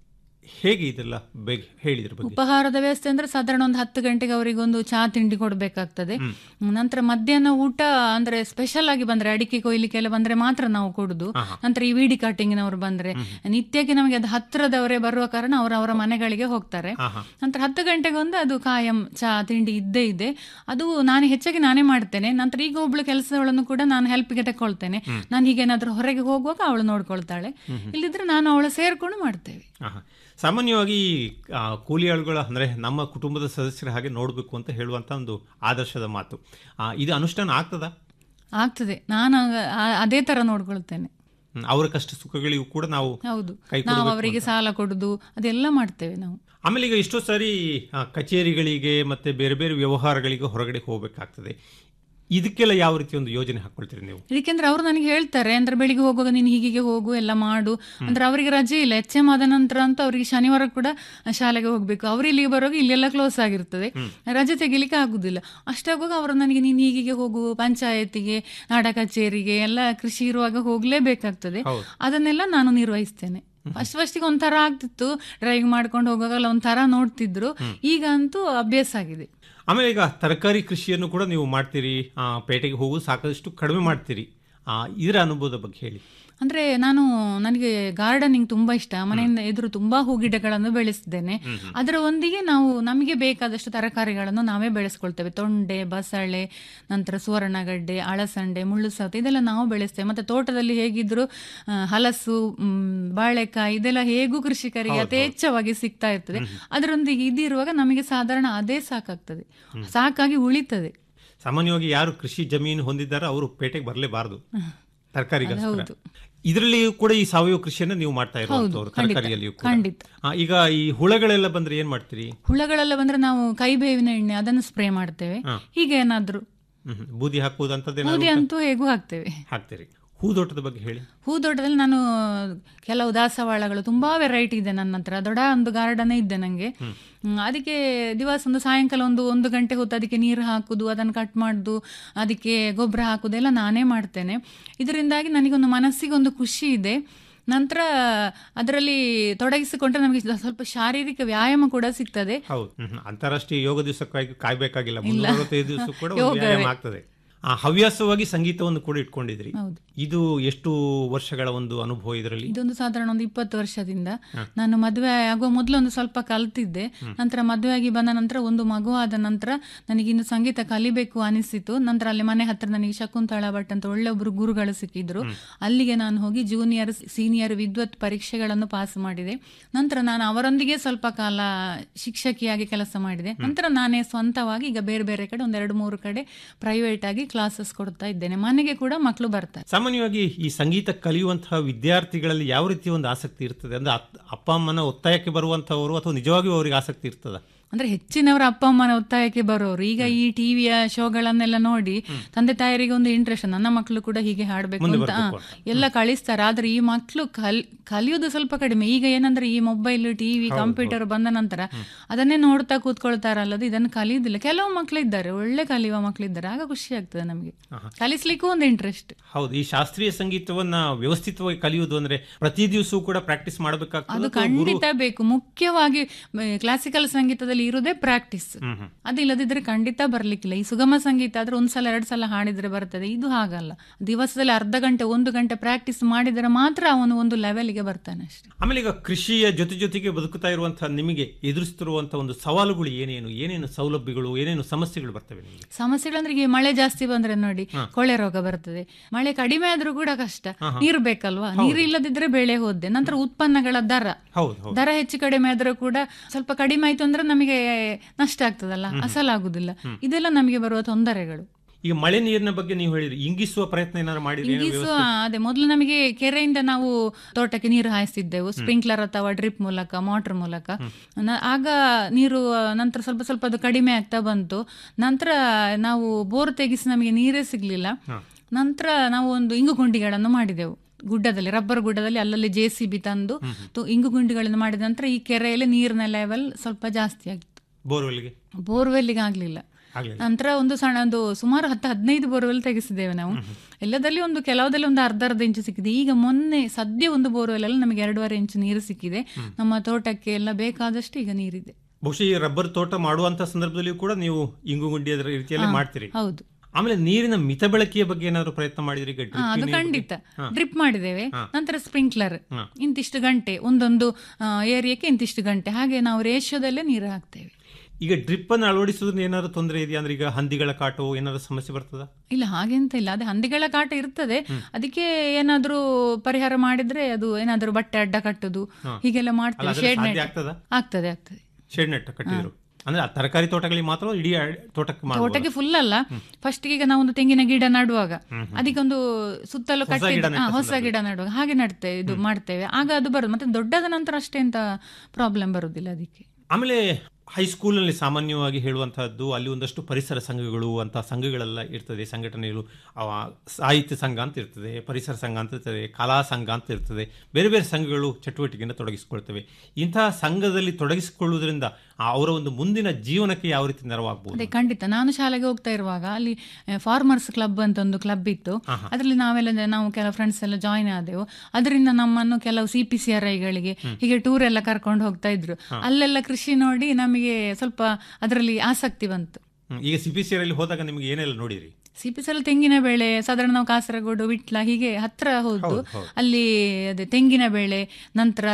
ಹೇಗೆ ಇದೆಲ್ಲ ಬೇಗ ಹೇಳಿದ್ರ ಬಗ್ಗೆ ಉಪಹಾರದ ವ್ಯವಸ್ಥೆ ಅಂದ್ರೆ ಸಾಧಾರಣ ಒಂದು ಹತ್ತು ಗಂಟೆಗೆ ಅವರಿಗೆ ಒಂದು ಚಹಾ ತಿಂಡಿ ಕೊಡ್ಬೇಕಾಗ್ತದೆ ನಂತರ ಮಧ್ಯಾಹ್ನ ಊಟ ಅಂದ್ರೆ ಸ್ಪೆಷಲ್ ಆಗಿ ಬಂದ್ರೆ ಅಡಿಕೆ ಕೊಯ್ಲಿಕ್ಕೆಲ್ಲ ಬಂದ್ರೆ ಮಾತ್ರ ನಾವು ಕೊಡುದು ನಂತರ ಈ ವಿಡಿ ಕಟಿಂಗ್ನವರು ಬಂದ್ರೆ ನಿತ್ಯಕ್ಕೆ ನಮಗೆ ಅದು ಹತ್ತಿರದವರೇ ಬರುವ ಕಾರಣ ಅವರು ಅವರ ಮನೆಗಳಿಗೆ ಹೋಗ್ತಾರೆ ನಂತರ ಹತ್ತು ಗಂಟೆಗೆ ಒಂದು ಅದು ಕಾಯಂ ಚಹಾ ತಿಂಡಿ ಇದ್ದೇ ಇದೆ ಅದು ನಾನು ಹೆಚ್ಚಾಗಿ ನಾನೇ ಮಾಡ್ತೇನೆ ನಂತರ ಈಗ ಒಬ್ಳು ಕೆಲಸಗಳನ್ನು ಕೂಡ ನಾನು ಹೆಲ್ಪ್ಗೆ ತಗೊಳ್ತೇನೆ ನಾನು ಹೀಗೇನಾದ್ರೂ ಹೊರಗೆ ಹೋಗುವಾಗ ಅವಳು ನೋಡ್ಕೊಳ್ತಾಳೆ ಇಲ್ಲಿದ್ರೆ ನಾನು ಅವಳು ಸೇರ್ಕೊಂಡು ಮಾಡ್ತೇವೆ ಆಹಾ. ಸಾಮಾನ್ಯವಾಗಿ ಆ, ಕೂಲಿ ಆಳುಗಳ ಅಂದ್ರೆ ನಮ್ಮ ಕುಟುಂಬದ ಸದಸ್ಯರ ಹಾಗೆ ನೋಡಬೇಕು ಅಂತ ಹೇಳುವಂತ ಒಂದು ಆದರ್ಶದ ಮಾತು ಆ, ಇದು ಅನುಷ್ಠಾನ ಆಗ್ತದಾ ಆಗ್ತದೆ ನಾನು ಆ- ಅದೇ ತರ ನೋಡ್ಕೊಳ್ತೇನೆ ಹ್ಮ್. ಅವರ ಕಷ್ಟ ಸುಖಗಳಿಗೂ ಕೂಡ ನಾವು ಹೌದು ಕೈ ನಾವು ಕೊಡಬೇಕು ಅವರಿಗೆ ಸಾಲ ಕೊಡುದು ಅದೆಲ್ಲ ಮಾಡ್ತೇವೆ ನಾವು ಆಮೇಲೆ ಈಗ ಎಷ್ಟೋ ಸಾರಿ ಆ, ಕಚೇರಿಗಳಿಗೆ ಮತ್ತೆ ಬೇರೆ ಬೇರೆ ವ್ಯವಹಾರಗಳಿಗೆ ಹೊರಗಡೆ ಹೋಗ್ಬೇಕಾಗ್ತದೆ ಇದಕ್ಕೆಲ್ಲ ಯಾವ ರೀತಿ ಒಂದು ಯೋಜನೆ ಹಾಕೊಳ್ತೀರಿ ನೀವು ಇದಕ್ಕೆಂದ್ರೆ ಅವರು ನನಗೆ ಹೇಳ್ತಾರೆ ಅಂದ್ರೆ ಬೆಳಿಗ್ಗೆ ಹೋಗುವಾಗ ನೀನು ಹೀಗೆ ಹೋಗು ಎಲ್ಲ ಮಾಡು ಅಂದ್ರೆ ಅವರಿಗೆ ರಜೆ ಇಲ್ಲ ಎಚ್ ಎಂ ಆದ ನಂತರ ಅಂತ ಅವರಿಗೆ ಶನಿವಾರ ಕೂಡ ಶಾಲೆಗೆ ಹೋಗ್ಬೇಕು ಅವ್ರು ಇಲ್ಲಿಗೆ ಬರುವಾಗ ಇಲ್ಲೆಲ್ಲ ಕ್ಲೋಸ್ ಆಗಿರ್ತದೆ ರಜೆ ತೆಗಿಲಿಕ್ಕೆ ಆಗುದಿಲ್ಲ ಅಷ್ಟಾಗುವಾಗ ಅವರು ನನಗೆ ನೀನು ಹೀಗೆ ಹೋಗು ಪಂಚಾಯತಿಗೆ ನಾಡ ಕಚೇರಿಗೆ ಎಲ್ಲ ಕೃಷಿ ಇರುವಾಗ ಹೋಗ್ಲೇಬೇಕಾಗ್ತದೆ ಅದನ್ನೆಲ್ಲ ನಾನು ನಿರ್ವಹಿಸ್ತೇನೆ ಫಸ್ಟ್ ಫಸ್ಟಿಗೆ ಒಂಥರ ಆಗ್ತಿತ್ತು ಡ್ರೈವಿಂಗ್ ಮಾಡ್ಕೊಂಡು ಹೋಗುವಾಗೆಲ್ಲ ಒಂಥರ ನೋಡ್ತಿದ್ರು ಈಗ ಅಂತೂ ಅಭ್ಯಾಸ ಆಗಿದೆ ಆಮೇಲೆ ಈಗ ತರಕಾರಿ ಕೃಷಿಯನ್ನು ಕೂಡ ನೀವು ಮಾಡ್ತೀರಿ ಆ, ಪೇಟೆಗೆ ಹೋಗುದು ಸಾಕಷ್ಟು ಕಡಿಮೆ ಮಾಡ್ತೀರಿ ಆ, ಇದರ ಅನುಭವದ ಬಗ್ಗೆ ಹೇಳಿ ಅಂದ್ರೆ ನಾನು ನನಗೆ ಗಾರ್ಡನಿಂಗ್ ತುಂಬಾ ಇಷ್ಟ ಮನೆಯಿಂದ ಎದುರು ತುಂಬಾ ಹೂ ಗಿಡಗಳನ್ನು ಬೆಳೆಸಿದ್ದೇನೆ ಅದರ ಒಂದಿಗೆ ನಾವು ನಮಗೆ ಬೇಕಾದಷ್ಟು ತರಕಾರಿಗಳನ್ನು ನಾವೇ ಬೆಳೆಸ್ಕೊಳ್ತೇವೆ ತೊಂಡೆ ಬಸಳೆ ನಂತರ ಸುವರ್ಣಗಡ್ಡೆ ಅಳಸಂಡೆ ಮುಳ್ಳು ಸೌತೆ ಇದೆಲ್ಲ ನಾವು ಬೆಳೆಸ್ತೇವೆ ಮತ್ತೆ ತೋಟದಲ್ಲಿ ಹೇಗಿದ್ರು ಆ, ಹಲಸು ಮ್, ಬಾಳೆಕಾಯಿ ಇದೆಲ್ಲ ಹೇಗೂ ಕೃಷಿಕರಿಗೆ ಯಥೇಚ್ಛವಾಗಿ ಸಿಗ್ತಾ ಇರ್ತದೆ ಅದರೊಂದಿಗೆ ಇದಿರುವಾಗ ನಮಗೆ ಸಾಧಾರಣ ಅದೇ ಸಾಕಾಗ್ತದೆ ಸಾಕಾಗಿ ಉಳಿತದೆ ಸಾಮಾನ್ಯವಾಗಿ ಯಾರು ಕೃಷಿ ಜಮೀನು ಹೊಂದಿದ್ದಾರೋ ಅವರು ಪೇಟೆಗೆ ಬರಲೇಬಾರದು ತರಕಾರಿಗೋಸ್ಕರ ಹೌದು. ಇದರಲ್ಲಿಯೂ ಕೂಡ ಈ ಸಾವಯವ ಕೃಷಿಯನ್ನ ನೀವು ಮಾಡ್ತಾ ಇರುವಂತವ್ರು ಖಂಡಿತ, ತರಕಾರಿಯಲ್ಲಿಯೂ ಕೂಡ ಖಂಡಿತ. ಆ, ಈಗ ಈ ಹುಳಗಳೆಲ್ಲ ಬಂದ್ರೆ ಏನ್ ಮಾಡ್ತೀರಿ ಹುಳಗಳೆಲ್ಲ ಬಂದ್ರೆ ನಾವು ಕೈಬೇವಿನ ಎಣ್ಣೆ ಅದನ್ನು ಸ್ಪ್ರೇ ಮಾಡ್ತೇವೆ ಹೀಗೆ ಏನಾದ್ರು ಹ್ಮ್, ಹ್ಮ್. ಬೂದಿ ಹಾಕುವುದಂತದ್ದೇನಾದ್ರು ಬೂದಿ ಅಂತೂ ಹೇಗೂ ಹಾಕ್ತೇವೆ ಹಾಕ್ತೀರಿ ಹೂದೋಟದ ಬಗ್ಗೆ ಹೇಳಿ ಹೂದೋಟದಲ್ಲಿ ನಾನು ಕೆಲವು ದಾಸವಾಳಗಳು ತುಂಬಾ ವೆರೈಟಿ ಇದೆ ನನ್ನ ಹತ್ರ ದೊಡ್ಡ ಒಂದು ಗಾರ್ಡನ್ ಇದೆ ನಂಗೆ ಹ್ಮ್, ಅದಕ್ಕೆ ದಿವಸ ಒಂದು ಸಾಯಂಕಾಲ ಒಂದು ಒಂದು ಗಂಟೆ ಹೊತ್ತು ಅದಕ್ಕೆ ನೀರು ಹಾಕುದು ಅದನ್ನು ಕಟ್ ಮಾಡುದು ಅದಕ್ಕೆ ಗೊಬ್ಬರ ಹಾಕುದು ಎಲ್ಲ ನಾನೇ ಮಾಡ್ತೇನೆ ಇದರಿಂದಾಗಿ ನನಗೊಂದು ಮನಸ್ಸಿಗೆ ಒಂದು ಖುಷಿ ಇದೆ ನಂತರ ಅದರಲ್ಲಿ ತೊಡಗಿಸಿಕೊಂಡ್ರೆ ನಮಗೆ ಸ್ವಲ್ಪ ಶಾರೀರಿಕ ವ್ಯಾಯಾಮ ಕೂಡ ಸಿಗ್ತದೆ ಹೌದು ಹ್ಮ್, ಹ್ಮ್. ಅಂತಾರಾಷ್ಟ್ರೀಯ ಯೋಗ ದಿವಸಕ್ಕಾಗಿ ಕಾಯ್ಬೇಕಾಗಿಲ್ಲ ಮುನ್ನೂರ ಅರವತ್ತೈದು ದಿವಸ ಕೂಡ ಒಂದು ವ್ಯಾಯಾಮ ಆಗ್ತದೆ ಆ ಹವ್ಯಾಸವಾಗಿ ಸಂಗೀತವನ್ನು ಕೂಡ ಇಟ್ಕೊಂಡಿದ್ರಿ ಹೌದು. ಇದು ಎಷ್ಟು ವರ್ಷಗಳ ಒಂದು ಅನುಭವ ಇದರಲ್ಲಿ ಇದೊಂದು ಸಾಧಾರಣ ಒಂದು ಇಪ್ಪತ್ತು ವರ್ಷದಿಂದ ನಾನು ಮದುವೆ ಆಗುವ ಮೊದಲು ಒಂದು ಸ್ವಲ್ಪ ಕಲ್ತಿದ್ದೆ ನಂತರ ಮದುವೆ ಆಗಿ ಬಂದ ನಂತರ ಒಂದು ಮಗು ಆದ ನಂತರ ನನಗೆ ಇನ್ನು ಸಂಗೀತ ಕಲಿಬೇಕು ಅನಿಸಿತು ನಂತರ ಅಲ್ಲಿ ಮನೆ ಹತ್ರ ನನಗೆ ಶಕುಂತಳ ಭಟ್ ಅಂತ ಒಳ್ಳೆ ಒಬ್ರು ಗುರುಗಳು ಸಿಕ್ಕಿದ್ರು ಅಲ್ಲಿಗೆ ನಾನು ಹೋಗಿ ಜೂನಿಯರ್ ಸೀನಿಯರ್ ವಿದ್ವತ್ ಪರೀಕ್ಷೆಗಳನ್ನು ಪಾಸ್ ಮಾಡಿದೆ ನಂತರ ನಾನು ಅವರೊಂದಿಗೆ ಸ್ವಲ್ಪ ಕಾಲ ಶಿಕ್ಷಕಿಯಾಗಿ ಕೆಲಸ ಮಾಡಿದೆ ನಂತರ ನಾನೇ ಸ್ವಂತವಾಗಿ ಈಗ ಬೇರೆ ಬೇರೆ ಕಡೆ ಒಂದೆರಡು ಮೂರು ಕಡೆ ಪ್ರೈವೇಟ್ ಆಗಿ ಕ್ಲಾಸಸ್ ಕೊಡ್ತಾ ಇದ್ದೇನೆ ಮನೆಗೆ ಕೂಡ ಮಕ್ಕಳು ಬರ್ತಾರೆ ಸಾಮಾನ್ಯವಾಗಿ ಈ ಸಂಗೀತ ಕಲಿಯುವಂತಹ ವಿದ್ಯಾರ್ಥಿಗಳಲ್ಲಿ ಯಾವ ರೀತಿ ಒಂದು ಆಸಕ್ತಿ ಇರ್ತದೆ ಅಂದ್ರೆ ಅತ್- ಅಪ್ಪ ಅಮ್ಮನ ಒತ್ತಾಯಕ್ಕೆ ಬರುವಂತಹವರು ಅಥವಾ ನಿಜವಾಗಿಯೂ ಅವರಿಗೆ ಆಸಕ್ತಿ ಇರ್ತದ ಅಂದ್ರೆ ಹೆಚ್ಚಿನವರ ಅಪ್ಪ ಅಮ್ಮನ ಒತ್ತಾಯಕ್ಕೆ ಬರೋರು ಈಗ ಈ ಟಿವಿಯ ಶೋಗಳನ್ನೆಲ್ಲ ನೋಡಿ ತಂದೆ ತಾಯರಿಗೆ ಒಂದು ಇಂಟ್ರೆಸ್ಟ್ ನನ್ನ ಮಕ್ಕಳು ಕೂಡ ಹೀಗೆ ಹಾಡ್ಬೇಕು ಅಂತ ಆ, ಎಲ್ಲ ಕಳಿಸ್ತಾರೆ ಆದ್ರೆ ಈ ಮಕ್ಕಳು ಕಲ್ ಕಲಿಯೋದು ಸ್ವಲ್ಪ ಕಡಿಮೆ ಈಗ ಏನಂದ್ರೆ ಈ ಮೊಬೈಲ್ ಟಿವಿ ಕಂಪ್ಯೂಟರ್ ಬಂದ ನಂತರ ಅದನ್ನೇ ನೋಡ್ತಾ ಕೂತ್ಕೊಳ್ತಾರಲ್ಲದು ಇದನ್ನು ಕಲಿಯುದಿಲ್ಲ ಕೆಲವು ಮಕ್ಕಳು ಇದ್ದಾರೆ ಒಳ್ಳೆ ಕಲಿಯುವ ಮಕ್ಕಳು ಇದ್ದಾರೆ ಆಗ ಖುಷಿ ಆಗ್ತದೆ ನಮಗೆ ಕಲಿಸ್ಲಿಕ್ಕೂ ಒಂದು ಇಂಟ್ರೆಸ್ಟ್ ಹೌದು ಈ ಶಾಸ್ತ್ರೀಯ ಸಂಗೀತವನ್ನ ವ್ಯವಸ್ಥಿತವಾಗಿ ಕಲಿಯುವುದು ಅಂದ್ರೆ ಪ್ರತಿ ದಿವಸವೂ ಕೂಡ ಪ್ರಾಕ್ಟೀಸ್ ಅದು ಮಾಡಬೇಕಾಗ್ತದೆ ಖಂಡಿತ ಬೇಕು ಮುಖ್ಯವಾಗಿ ಕ್ಲಾಸಿಕಲ್ ಸಂಗೀತದಲ್ಲಿ ಇರುದೇ ಪ್ರಾಕ್ಟೀಸ್ ಅದಿಲ್ಲದಿದ್ರೆ ಖಂಡಿತ ಬರ್ಲಿಕ್ಕಿಲ್ಲ ಈ ಸುಗಮ ಸಂಗೀತ ಆದ್ರೆ ಒಂದ್ಸಲ ಎರಡ್ ಸಲ ಹಾಡಿದ್ರೆ ಬರ್ತದೆ ಇದು ಹಾಗಲ್ಲ ದಿವಸದಲ್ಲಿ ಅರ್ಧ ಗಂಟೆ ಒಂದು ಗಂಟೆ ಪ್ರಾಕ್ಟೀಸ್ ಮಾಡಿದ್ರೆ ಮಾತ್ರ ಅವನು ಒಂದು ಲೆವೆಲ್ಗೆ ಬರ್ತಾನೆ ಅಷ್ಟೇ ಆಮೇಲೆ ಈಗ ಕೃಷಿಯ ಜೊತೆ ಜೊತೆಗೆ ಬದುಕುತ್ತಾ ಇರುವಂತಹ ನಿಮಗೆ ಎದುರಿಸುತ್ತಿರುವಂತಹ ಒಂದು ಸವಾಲುಗಳು ಏನೇನು ಏನೇನು ಸೌಲಭ್ಯಗಳು ಏನೇನು ಸಮಸ್ಯೆಗಳು ಬರ್ತವೆ ನಿಮಗೆ ಸಮಸ್ಯೆಗಳಂದ್ರೆ ಈಗ ಮಳೆ ಜಾಸ್ತಿ ಬಂದ್ರೆ ನೋಡಿ ಕೊಳೆ ರೋಗ ಬರ್ತದೆ ಮಳೆ ಕಡಿಮೆ ಆದ್ರೂ ಕೂಡ ಕಷ್ಟ ನೀರು ಬೇಕಲ್ವಾ ನೀರು ಇಲ್ಲದಿದ್ರೆ ಬೆಳೆ ಹೋದೆ ನಂತರ ಉತ್ಪನ್ನಗಳ ದರ ಹೌದು ಹೌದು ದರ ಹೆಚ್ಚು ಕಡಿಮೆ ಆದ್ರೂ ಕೂಡ ಸ್ವಲ್ಪ ಕಡಿಮೆ ಆಯ್ತು ಅಂದ್ರೆ ನಮಗೆ ನಷ್ಟ ಆಗ್ತದಲ್ಲ ಅಸಲಾಗುದಿಲ್ಲ ಇದೆಲ್ಲ ನಮಗೆ ಬರುವ ತೊಂದರೆಗಳು ಈಗ ಮಳೆ ನೀರಿನ ಬಗ್ಗೆ ನೀವು ಹೇಳಿದ್ರಿ ಇಂಗಿಸುವ ಪ್ರಯತ್ನ ಏನಾದ್ರು ಮಾಡಿದ್ರೆ ಇಂಗಿಸುವ ಅದೇ ಮೊದಲು ನಮಗೆ ಕೆರೆಯಿಂದ ನಾವು ತೋಟಕ್ಕೆ ನೀರು ಹಾಯಿಸ್ತಿದ್ದೆವು ಸ್ಪ್ರಿಂಕ್ಲರ್ ಅಥವಾ ಡ್ರಿಪ್ ಮೂಲಕ ಮೋಟರ್ ಮೂಲಕ ನ- ಆಗ ನೀರು ಆ, ನಂತರ ಸ್ವಲ್ಪ ಸ್ವಲ್ಪ ಅದು ಕಡಿಮೆ ಆಗ್ತಾ ಬಂತು ನಂತರ ನಾವು ಬೋರ್ ತೆಗಿಸಿ ನಮಗೆ ನೀರೇ ಸಿಗ್ಲಿಲ್ಲ ನಂತರ ನಾವು ಒಂದು ಇಂಗು ಗುಂಡಿಗಳನ್ನು ಮಾಡಿದೆವು ಗುಡ್ಡದಲ್ಲಿ ರಬ್ಬರ್ ಗುಡ್ಡದಲ್ಲಿ ಅಲ್ಲಲ್ಲಿ ಜೆ ಸಿ ಬಿ ತಂದು ತು- ಇಂಗು ಗುಂಡಿಗಳನ್ನು ಮಾಡಿದ ನಂತರ ಈ ಕೆರೆಯಲ್ಲಿ ನೀರಿನ ಲೆವೆಲ್ ಸ್ವಲ್ಪ ಜಾಸ್ತಿ ಆಗಿತ್ತು ಬೋರ್ವೆಲ್ಗೆ ಬೋರ್ವೆಲ್ಗೆ ಆಗ್ಲಿಲ್ಲ ಆಗ್ಲಿಲ್ಲ. ನಂತರ ಒಂದು ಸಣ್ಣ ಒಂದು ಸುಮಾರು ಹತ್ತು ಹದಿನೈದು ಬೋರ್ವೆಲ್ ತೆಗೆಸಿದ್ದೇವೆ ನಾವು ಎಲ್ಲದಲ್ಲಿ ಒಂದು ಕೆಲವದಲ್ಲಿ ಒಂದು ಅರ್ಧ ಅರ್ಧ ಇಂಚು ಸಿಕ್ಕಿದೆ ಈಗ ಮೊನ್ನೆ ಸದ್ಯ ಒಂದು ಬೋರ್ವೆಲ್ ಅಲ್ಲಿ ನಮಗೆ ಎರಡೂವರೆ ಇಂಚು ನೀರು ಸಿಕ್ಕಿದೆ ನಮ್ಮ ತೋಟಕ್ಕೆ ಎಲ್ಲ ಬೇಕಾದಷ್ಟು ಈಗ ನೀರಿದೆ ಬಹುಶಃ ಈ ರಬ್ಬರ್ ತೋಟ ಮಾಡುವಂತ ಸಂದರ್ಭದಲ್ಲಿಯೂ ಕೂಡ ನೀವು ಇಂಗು ಗುಂಡಿ ಅದರ ರೀತಿಯಲ್ಲಿ ಮಾಡ್ತೀರಿ ಹೌದು ಆಮೇಲೆ ನೀರಿನ ಮಿತ ಬಳಕೆಯ ಬಗ್ಗೆ ಏನಾದ್ರು ಪ್ರಯತ್ನ ಮಾಡಿದ್ರಿ ಈಗ ಹಾ, drip ಅದು ನೀರು ಬಗ್ಗೆ? ಖಂಡಿತ ಡ್ರಿಪ್ ಮಾಡಿದ್ದೇವೆ ನಂತರ ಸ್ಪ್ರಿಂಕ್ಲರ್ ಇಂತಿಷ್ಟು ಗಂಟೆ ಒಂದೊಂದು ಏರಿಯಾಕ್ಕೆ ಇಂತಿಷ್ಟು ಗಂಟೆ ಹಾಗೆ ನಾವು ರೇಷ್ಯೋದಲ್ಲೇ ನೀರು ಹಾಕ್ತೇವೆ ಈಗ ಡ್ರಿಪ್ ಅನ್ನು ಅಳವಡಿಸುವುದರಿಂದ ಏನಾದ್ರು ತೊಂದರೆ ಇದೆಯಾ ಅಂದ್ರೆ ಈಗ ಹಂದಿಗಳ ಕಾಟವು ಏನಾದ್ರು ಸಮಸ್ಯೆ ಬರ್ತದ ಇಲ್ಲ ಹಾಗೆಂತ ಇಲ್ಲ ಅದೇ ಹಂದಿಗಳ ಕಾಟ ಇರ್ತದೆ ಅದಕ್ಕೆ ಏನಾದ್ರೂ ಪರಿಹಾರ ಮಾಡಿದ್ರೆ ಅದು ಏನಾದ್ರೂ ಬಟ್ಟೆ ಅಡ್ಡ ಕಟ್ಟುದು ಹೀಗೆಲ್ಲ ಅಲ್ಲ, ಮಾಡ್ತೇವೆ ಅದ್ರಲ್ಲಿ ಶೇಡ್ ಸಾಧ್ಯ ನೆಟ್ ಆಗ್ತದಾ? ಆಗ್ತದೆ ಆಗ್ತದೆ ಶೇಡ್ ನೆಟ್ ಕಟ್ಟಿದ್ರು ಅಂದ್ರೆ ಆ ತರಕಾರಿ ತೋಟಗಳಿಗೆ ಮಾತ್ರ ಇಡೀ ಆ- ತೋಟಕ್ಕೆ ಮಾಡ್ಬೋದು. ತೋಟಕ್ಕೆ ಫುಲ್ ಅಲ್ಲ ಫಸ್ಟ್ ಈಗ ನಾವು ಒಂದು ತೆಂಗಿನ ಗಿಡ ನಡುವಾಗ ಅದಕ್ಕೊಂದು ಸುತ್ತಲೂ ಹೊಸ ಕಟ್ಟಿ ಗಿಡ ನೆಟ್ಟ ಹಾ, ಹೊಸ ಗಿಡ ನಡುವಾಗ ಹಾಗೆ ನಡ್ತೇವೆ ಇದು ಮಾಡ್ತೇವೆ ಆಗ ಅದು ಬರುದು ಮತ್ತೆ ದೊಡ್ಡದ ನಂತರ ಅಷ್ಟೇ ಅಂತ ಪ್ರಾಬ್ಲಮ್ ಬರುದಿಲ್ಲ ಅದಕ್ಕೆ ಆಮೇಲೆ ಹೈಸ್ಕೂಲ್ನಲ್ಲಿ ಸಾಮಾನ್ಯವಾಗಿ ಹೇಳುವಂತಹದ್ದು ಅಲ್ಲಿ ಒಂದಷ್ಟು ಪರಿಸರ ಸಂಘಗಳು ಅಂತ ಸಂಘಗಳೆಲ್ಲ ಇರ್ತದೆ ಸಂಘಟನೆಗಳು ಅವ ಸಾಹಿತ್ಯ ಸಂಘ ಅಂತ ಇರ್ತದೆ ಪರಿಸರ ಸಂಘ ಅಂತ ಇರ್ತದೆ ಕಲಾ ಸಂಘ ಅಂತ ಇರ್ತದೆ ಬೇರೆ ಬೇರೆ ಸಂಘಗಳು ಚಟುವಟಿಕೆಯನ್ನು ತೊಡಗಿಸಿಕೊಳ್ತವೆ ಇಂತಹ ಸಂಘದಲ್ಲಿ ತೊಡಗಿಸಿಕೊಳ್ಳುವುದರಿಂದ ಆ ಅವರ ಒಂದು ಮುಂದಿನ ಜೀವನಕ್ಕೆ ಯಾವ ರೀತಿ ನೆರವಾಗಬಹುದು ಅದೇ ಖಂಡಿತ ನಾನು ಶಾಲೆಗೆ ಹೋಗ್ತಾ ಇರುವಾಗ ಅಲ್ಲಿ ಫಾರ್ಮರ್ಸ್ ಕ್ಲಬ್ ಅಂತ ಒಂದು ಕ್ಲಬ್ ಇತ್ತು ಅದರಲ್ಲಿ ನಾವೆಲ್ಲ ಜ- ನಾವು ಕೆಲವು ಫ್ರೆಂಡ್ಸ್ ಎಲ್ಲ ಜಾಯಿನ್ ಆದೆವು ಅದರಿಂದ ನಮ್ಮನ್ನು ಕೆಲವು ಸಿ ಪಿ ಸಿ ಆರ್ ಐಗಳಿಗೆ ಹೀಗೆ ಟೂರ್ ಎಲ್ಲ ಕರ್ಕೊಂಡು ಹೋಗ್ತಾ ಇದ್ರು ಅಲ್ಲೆಲ್ಲ ಕೃಷಿ ನೋಡಿ ನಮಗೆ ಸ್ವಲ್ಪ ಅದರಲ್ಲಿ ಆಸಕ್ತಿ ಬಂತು ಈಗ ಸಿ ಪಿ ಸಿ ಅಲ್ಲಿ ಹೋದಾಗ ನಿಮಗೆ ಏನೆಲ್ಲ ನೋಡಿರಿ ಸಿ ಪಿ ಸಿ ತೆಂಗಿನ ಬೆಳೆ ಸಾಧಾರಣ ನಾವು ಕಾಸರಗೋಡು ವಿಟ್ಲ ಹೀಗೆ ಹತ್ರ ಹೋದ್ದು ಅಲ್ಲಿ ಅದೇ ತೆಂಗಿನ ಬೆಳೆ ನಂತರ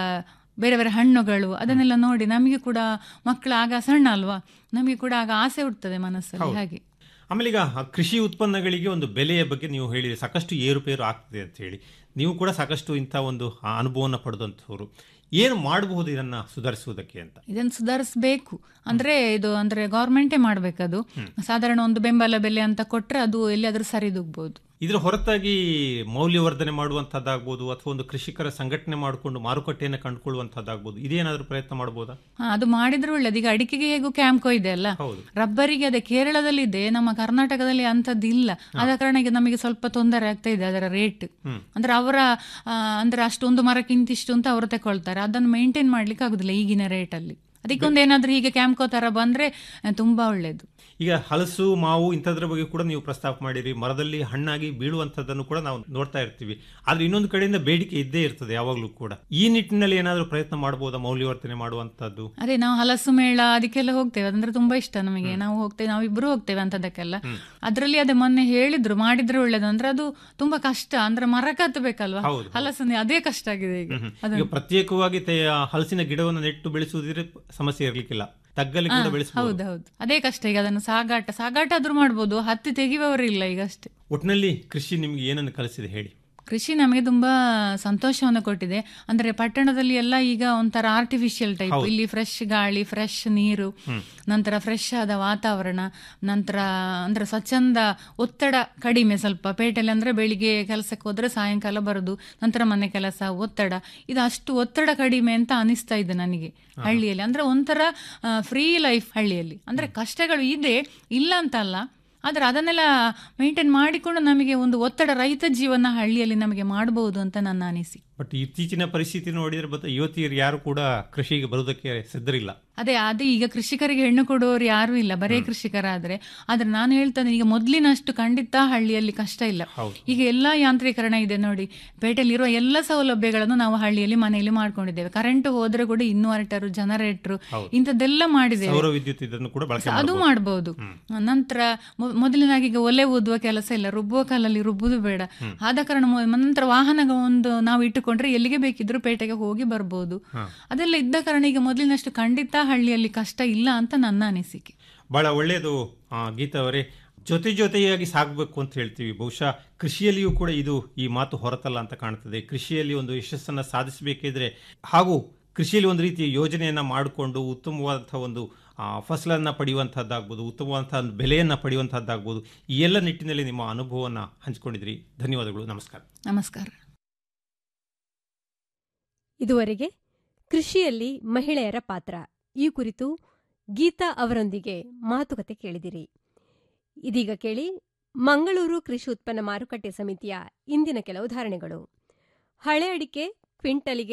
ಬೇರೆ ಬೇರೆ ಹಣ್ಣುಗಳು ಅದನ್ನೆಲ್ಲ ನೋಡಿ ನಮಗೆ ಕೂಡ ಮಕ್ಕಳು ಆಗ ಸಣ್ಣ ಅಲ್ವಾ ನಮಗೆ ಕೂಡ ಆಗ ಆಸೆ ಹುಡ್ತದೆ ಮನಸ್ಸಲ್ಲಿ ಹಾಗೆ ಆಮೇಲೆ ಈಗ ಆ ಕೃಷಿ ಉತ್ಪನ್ನಗಳಿಗೆ ಒಂದು ಬೆಲೆಯ ಬಗ್ಗೆ ನೀವು ಹೇಳಿರಿ ಸಾಕಷ್ಟು ಏರುಪೇರು ಆಗ್ತದೆ ಅಂತ ಹೇಳಿ ನೀವು ಕೂಡ ಸಾಕಷ್ಟು ಇಂಥ ಒಂದು ಆ ಅನುಭವವನ್ನು ಪಡೆದಂಥವ್ರು ಏನು ಮಾಡಬಹುದು ಇದನ್ನ ಸುಧಾರಿಸುವುದಕ್ಕೆ ಅಂತ ಇದನ್ನು ಸುಧಾರಿಸಬೇಕು ಅಂದ್ರೆ ಇದು ಅಂದ್ರೆ ಗೌರ್ಮೆಂಟೇ ಮಾಡ್ಬೇಕದು ಸಾಧಾರಣ ಒಂದು ಬೆಂಬಲ ಬೆಲೆ ಅಂತ ಕೊಟ್ರೆ ಅದು ಎಲ್ಲಿಯಾದ್ರೂ ಸರಿದೂಗ್ಬೋದು ಇದರ ಹೊರತಾಗಿ ಮೌಲ್ಯವರ್ಧನೆ ಮಾಡುವಂತಹದ್ದಾಗ್ಬೋದು ಅಥವಾ ಒಂದು ಕೃಷಿಕರ ಸಂಘಟನೆ ಮಾಡಿಕೊಂಡು ಮಾರುಕಟ್ಟೆಯನ್ನು ಕಂಡುಕೊಳ್ಳುವಂತಹದ್ದಾಗ್ಬೋದು ಇದೇನಾದ್ರೂ ಪ್ರಯತ್ನ ಮಾಡಬಹುದಾ ಹಾ, ಅದು ಮಾಡಿದ್ರೆ ಒಳ್ಳೇದು ಈಗ ಅಡಿಕೆಗೆ ಹೇಗೂ ಕ್ಯಾಂಪ್ಕೋ ಇದೆ ಅಲ್ಲ ಹೌದು. ರಬ್ಬರಿಗೆ ಅದೇ ಕೇರಳದಲ್ಲಿ ಇದೆ ನಮ್ಮ ಕರ್ನಾಟಕದಲ್ಲಿ ಅಂತದ್ದು ಇಲ್ಲ ಆದ ಕಾರಣ ಈಗ ನಮಗೆ ಸ್ವಲ್ಪ ತೊಂದರೆ ಆಗ್ತಾ ಇದೆ ಅದರ ರೇಟ್ ಅಂದ್ರೆ ಅವರ ಆ, ಅಂದ್ರೆ ಅಷ್ಟೊಂದು ಮರಕ್ಕೆ ಇಂತಿಷ್ಟು ಅಂತ ಅವರು ತಗೊಳ್ತಾರೆ ಅದನ್ನು ಮೇಂಟೈನ್ ಮಾಡ್ಲಿಕ್ಕೆ ಆಗುದಿಲ್ಲ ಈಗಿನ ರೇಟ್ ಅಲ್ಲಿ ಅದಕ್ಕೊಂದು ಏನಾದ್ರೂ ಹೀಗೆ ಕ್ಯಾಂಪ್ಕೋ ತರ ಬಂದ್ರೆ ಆ, ತುಂಬಾ ಒಳ್ಳೇದು ಈಗ ಹಲಸು ಮಾವು ಇಂಥದ್ರ ಬಗ್ಗೆ ಕೂಡ ನೀವು ಪ್ರಸ್ತಾಪ ಮಾಡಿರಿ ಮರದಲ್ಲಿ ಹಣ್ಣಾಗಿ ಬೀಳುವಂಥದ್ದನ್ನು ಕೂಡ ನಾವು ನೋಡ್ತಾ ಇರ್ತೀವಿ ಆದ್ರೆ ಇನ್ನೊಂದು ಕಡೆಯಿಂದ ಬೇಡಿಕೆ ಇದ್ದೇ ಇರ್ತದೆ ಯಾವಾಗಲೂ ಕೂಡ ಈ ನಿಟ್ಟಿನಲ್ಲಿ ಏನಾದರೂ ಪ್ರಯತ್ನ ಮಾಡಬಹುದಾ ಮೌಲ್ಯವರ್ಧನೆ ಮಾಡುವಂತಹದ್ದು ಅದೇ ನಾವು ಹಲಸು ಮೇಳ ಅದಕ್ಕೆಲ್ಲ ಹೋಗ್ತೇವೆ ಅದಂದ್ರೆ ತುಂಬಾ ಇಷ್ಟ ನಮಗೆ ನಾವು ಹೋಗ್ತೇವೆ ನಾವು ಇಬ್ರು ಹೋಗ್ತೇವೆ ಅಂತದಕ್ಕೆಲ್ಲ ಅದ್ರಲ್ಲಿ ಅದೇ ಮೊನ್ನೆ ಹೇಳಿದ್ರು ಮಾಡಿದ್ರೆ ಒಳ್ಳೇದು ಅಂದ್ರೆ ಅದು ತುಂಬಾ ಕಷ್ಟ ಅಂದ್ರೆ ಮರ ಕತ್ತಬೇಕಲ್ವಾ ಹೌದು, ಹಲಸು ಅದೇ ಕಷ್ಟ ಆಗಿದೆ ಈಗ ಈಗ ಪ್ರತ್ಯೇಕವಾಗಿ ತೆ- ಹಲಸಿನ ಗಿಡವನ್ನು ನೆಟ್ಟು ಬೆಳೆಸುವುದಿದ್ರೆ ಸಮಸ್ಯೆ ಇರ್ಲಿಕ್ಕಿಲ್ಲ ತಗ್ಗಲ್ಲಿ ಕೂಡ ಬೆಳೆಸಬಹುದು ಹೌದೌದು ಅದೇ ಕಷ್ಟ ಈಗ ಅದನ್ನು ಸಾಗಾಟ ಸಾಗಾಟ ಆದ್ರೂ ಮಾಡ್ಬೋದು ಹತ್ತಿ ತೆಗಿಯುವವರು ಇಲ್ಲ ಈಗ ಅಷ್ಟೇ ಒಟ್ಟಿನಲ್ಲಿ ಕೃಷಿ ನಿಮ್ಗೆ ಏನನ್ನು ಕಲಿಸಿದೆ ಹೇಳಿ ಕೃಷಿ ನಮಗೆ ತುಂಬಾ ಸಂತೋಷವನ್ನು ಕೊಟ್ಟಿದೆ ಅಂದ್ರೆ ಪಟ್ಟಣದಲ್ಲಿ ಎಲ್ಲ ಈಗ ಒಂಥರ ಆರ್ಟಿಫಿಷಿಯಲ್ ಟೈಪ್ ಇಲ್ಲಿ ಫ್ರೆಶ್ ಗಾಳಿ ಫ್ರೆಶ್ ನೀರು ನಂತರ ಫ್ರೆಶ್ ಆದ ವಾತಾವರಣ ನಂತರ ಅಂದ್ರೆ ಸ್ವಚ್ಛಂದ ಒತ್ತಡ ಕಡಿಮೆ ಸ್ವಲ್ಪ ಪೇಟೆಯಲ್ಲಿ ಅಂದ್ರೆ ಬೆಳಿಗ್ಗೆ ಕೆಲಸಕ್ಕೆ ಹೋದ್ರೆ ಸಾಯಂಕಾಲ ಬರುದು ನಂತರ ಮನೆ ಕೆಲಸ ಒತ್ತಡ ಇದು ಅಷ್ಟು ಒತ್ತಡ ಕಡಿಮೆ ಅಂತ ಅನಿಸ್ತಾ ಇದೆ ನನಗೆ ಹಳ್ಳಿಯಲ್ಲಿ ಅಂದ್ರೆ ಒಂಥರ ಫ್ರೀ ಲೈಫ್ ಹಳ್ಳಿಯಲ್ಲಿ ಅಂದ್ರೆ ಕಷ್ಟಗಳು ಇದೆ ಇಲ್ಲ ಅಂತಲ್ಲ ಆದ್ರೆ ಅದನ್ನೆಲ್ಲ ಮೇಂಟೈನ್ ಮಾಡಿಕೊಂಡು ನಮಗೆ ಒಂದು ಒತ್ತಡ ರಹಿತ ಜೀವನ ಹಳ್ಳಿಯಲ್ಲಿ ನಮಗೆ ಮಾಡಬಹುದು ಅಂತ ನನ್ನ ಅನಿಸಿಕೆ ಬಟ್ ಇತ್ತೀಚಿನ ಪರಿಸ್ಥಿತಿ ನೋಡಿದ್ರೆ ಬತ್ತ ಯುವತಿಯರು ಯಾರು ಕೂಡ ಕೃಷಿಗೆ ಬರುವುದಕ್ಕೆ ಸಿದ್ಧರಿಲ್ಲ ಅದೇ ಅದೇ ಈಗ ಕೃಷಿಕರಿಗೆ ಹೆಣ್ಣು ಕೊಡುವವರು ಯಾರು ಇಲ್ಲ ಬರೇ ಕೃಷಿಕರಾದ್ರೆ ಆದ್ರೆ ನಾನು ಹೇಳ್ತೇನೆ ಈಗ ಮೊದ್ಲಿನಷ್ಟು ಖಂಡಿತ ಹಳ್ಳಿಯಲ್ಲಿ ಕಷ್ಟ ಇಲ್ಲ ಹೌದು. ಈಗ ಎಲ್ಲಾ ಯಾಂತ್ರೀಕರಣ ಇದೆ ನೋಡಿ ಪೇಟೆಯಲ್ಲಿರುವ ಎಲ್ಲ ಸೌಲಭ್ಯಗಳನ್ನು ನಾವು ಹಳ್ಳಿಯಲ್ಲಿ ಮನೆಯಲ್ಲಿ ಮಾಡ್ಕೊಂಡಿದ್ದೇವೆ ಕರೆಂಟ್ ಹೋದ್ರೆ ಕೂಡ ಇನ್ವರ್ಟರ್ ಜನರೇಟರ್ ಹೌದು. ಇಂಥದ್ದೆಲ್ಲ ಮಾಡಿದ್ದೇವೆ ಸೌರ ವಿದ್ಯುತ್ ಇದನ್ನು ಕೂಡ ಬಳಕೆ ಅದು ಮಾಡಬಹುದು. ಮಾಡಬಹುದು ನಂತರ ಮೊ- ಮೊದಲಿನಾಗಿ ಈಗ ಒಲೆ ಊದುವ ಕೆಲಸ ಇಲ್ಲ ರುಬ್ಬುವ ಕಲ್ಲಲ್ಲಿ ರುಬ್ಬುದು ಬೇಡ ಆದ ಕಾರಣ ಮೊ- ನಂತರ ವಾಹನ ಒಂದು ನಾವು ಇಟ್ಟುಕೊಂಡ್ರೆ ಎಲ್ಲಿಗೆ ಬೇಕಿದ್ರೂ ಪೇಟೆಗೆ ಹೋಗಿ ಬರ್ಬೋದು ಅದೆಲ್ಲ ಇದ್ದ ಕಾರಣ ಈಗ ಮೊದಲಿನಷ್ಟು ಖಂಡಿತ ಹಳ್ಳಿಯಲ್ಲಿ ಕಷ್ಟ ಇಲ್ಲ ಅಂತ ನನ್ನ ಅನಿಸಿಕೆ ಬಹಳ ಒಳ್ಳೆಯದು ಆ, ಗೀತಾ ಅವರೇ ಜೊತೆ ಜೊತೆಯಾಗಿ ಸಾಗಬೇಕು ಅಂತ ಹೇಳ್ತೀವಿ ಬಹುಶಃ ಕೃಷಿಯಲ್ಲಿಯೂ ಕೂಡ ಇದು ಈ ಮಾತು ಹೊರತಲ್ಲ ಅಂತ ಕಾಣ್ತದೆ ಕೃಷಿಯಲ್ಲಿ ಒಂದು ಯಶಸ್ಸನ್ನು ಸಾಧಿಸಬೇಕಿದ್ರೆ ಹಾಗೂ ಕೃಷಿಯಲ್ಲಿ ಒಂದು ರೀತಿಯ ಯೋಜನೆಯನ್ನ ಮಾಡಿಕೊಂಡು ಉತ್ತಮವಾದಂತಹ ಒಂದು ಆ, ಫಸಲನ್ನ ಪಡೆಯುವಂತಹದ್ದಾಗ್ಬೋದು ಉತ್ತಮವಾದಂತಹ ಒಂದು ಬೆಲೆಯನ್ನ ಪಡೆಯುವಂತಹದ್ದಾಗ್ಬೋದು ಈ ಎಲ್ಲ ನಿಟ್ಟಿನಲ್ಲಿ ನಿಮ್ಮ ಅನುಭವವನ್ನ ಹಂಚಿಕೊಂಡಿದ್ರಿ ಧನ್ಯವಾದಗಳು ನಮಸ್ಕಾರ ನಮಸ್ಕಾರ ಇದುವರೆಗೆ ಕೃಷಿಯಲ್ಲಿ ಮಹಿಳೆಯರ ಪಾತ್ರ ಈ ಕುರಿತು ಗೀತಾ ಅವರೊಂದಿಗೆ ಮಾತುಕತೆ ಕೇಳಿದಿರಿ ಇದೀಗ ಕೇಳಿ ಮಂಗಳೂರು ಕೃಷಿ ಉತ್ಪನ್ನ ಮಾರುಕಟ್ಟೆ ಸಮಿತಿಯ ಇಂದಿನ ಕೆಲವು ಧಾರಣೆಗಳು ಹಳೆ ಅಡಿಕೆ ಕ್ವಿಂಟಲಿಗೆ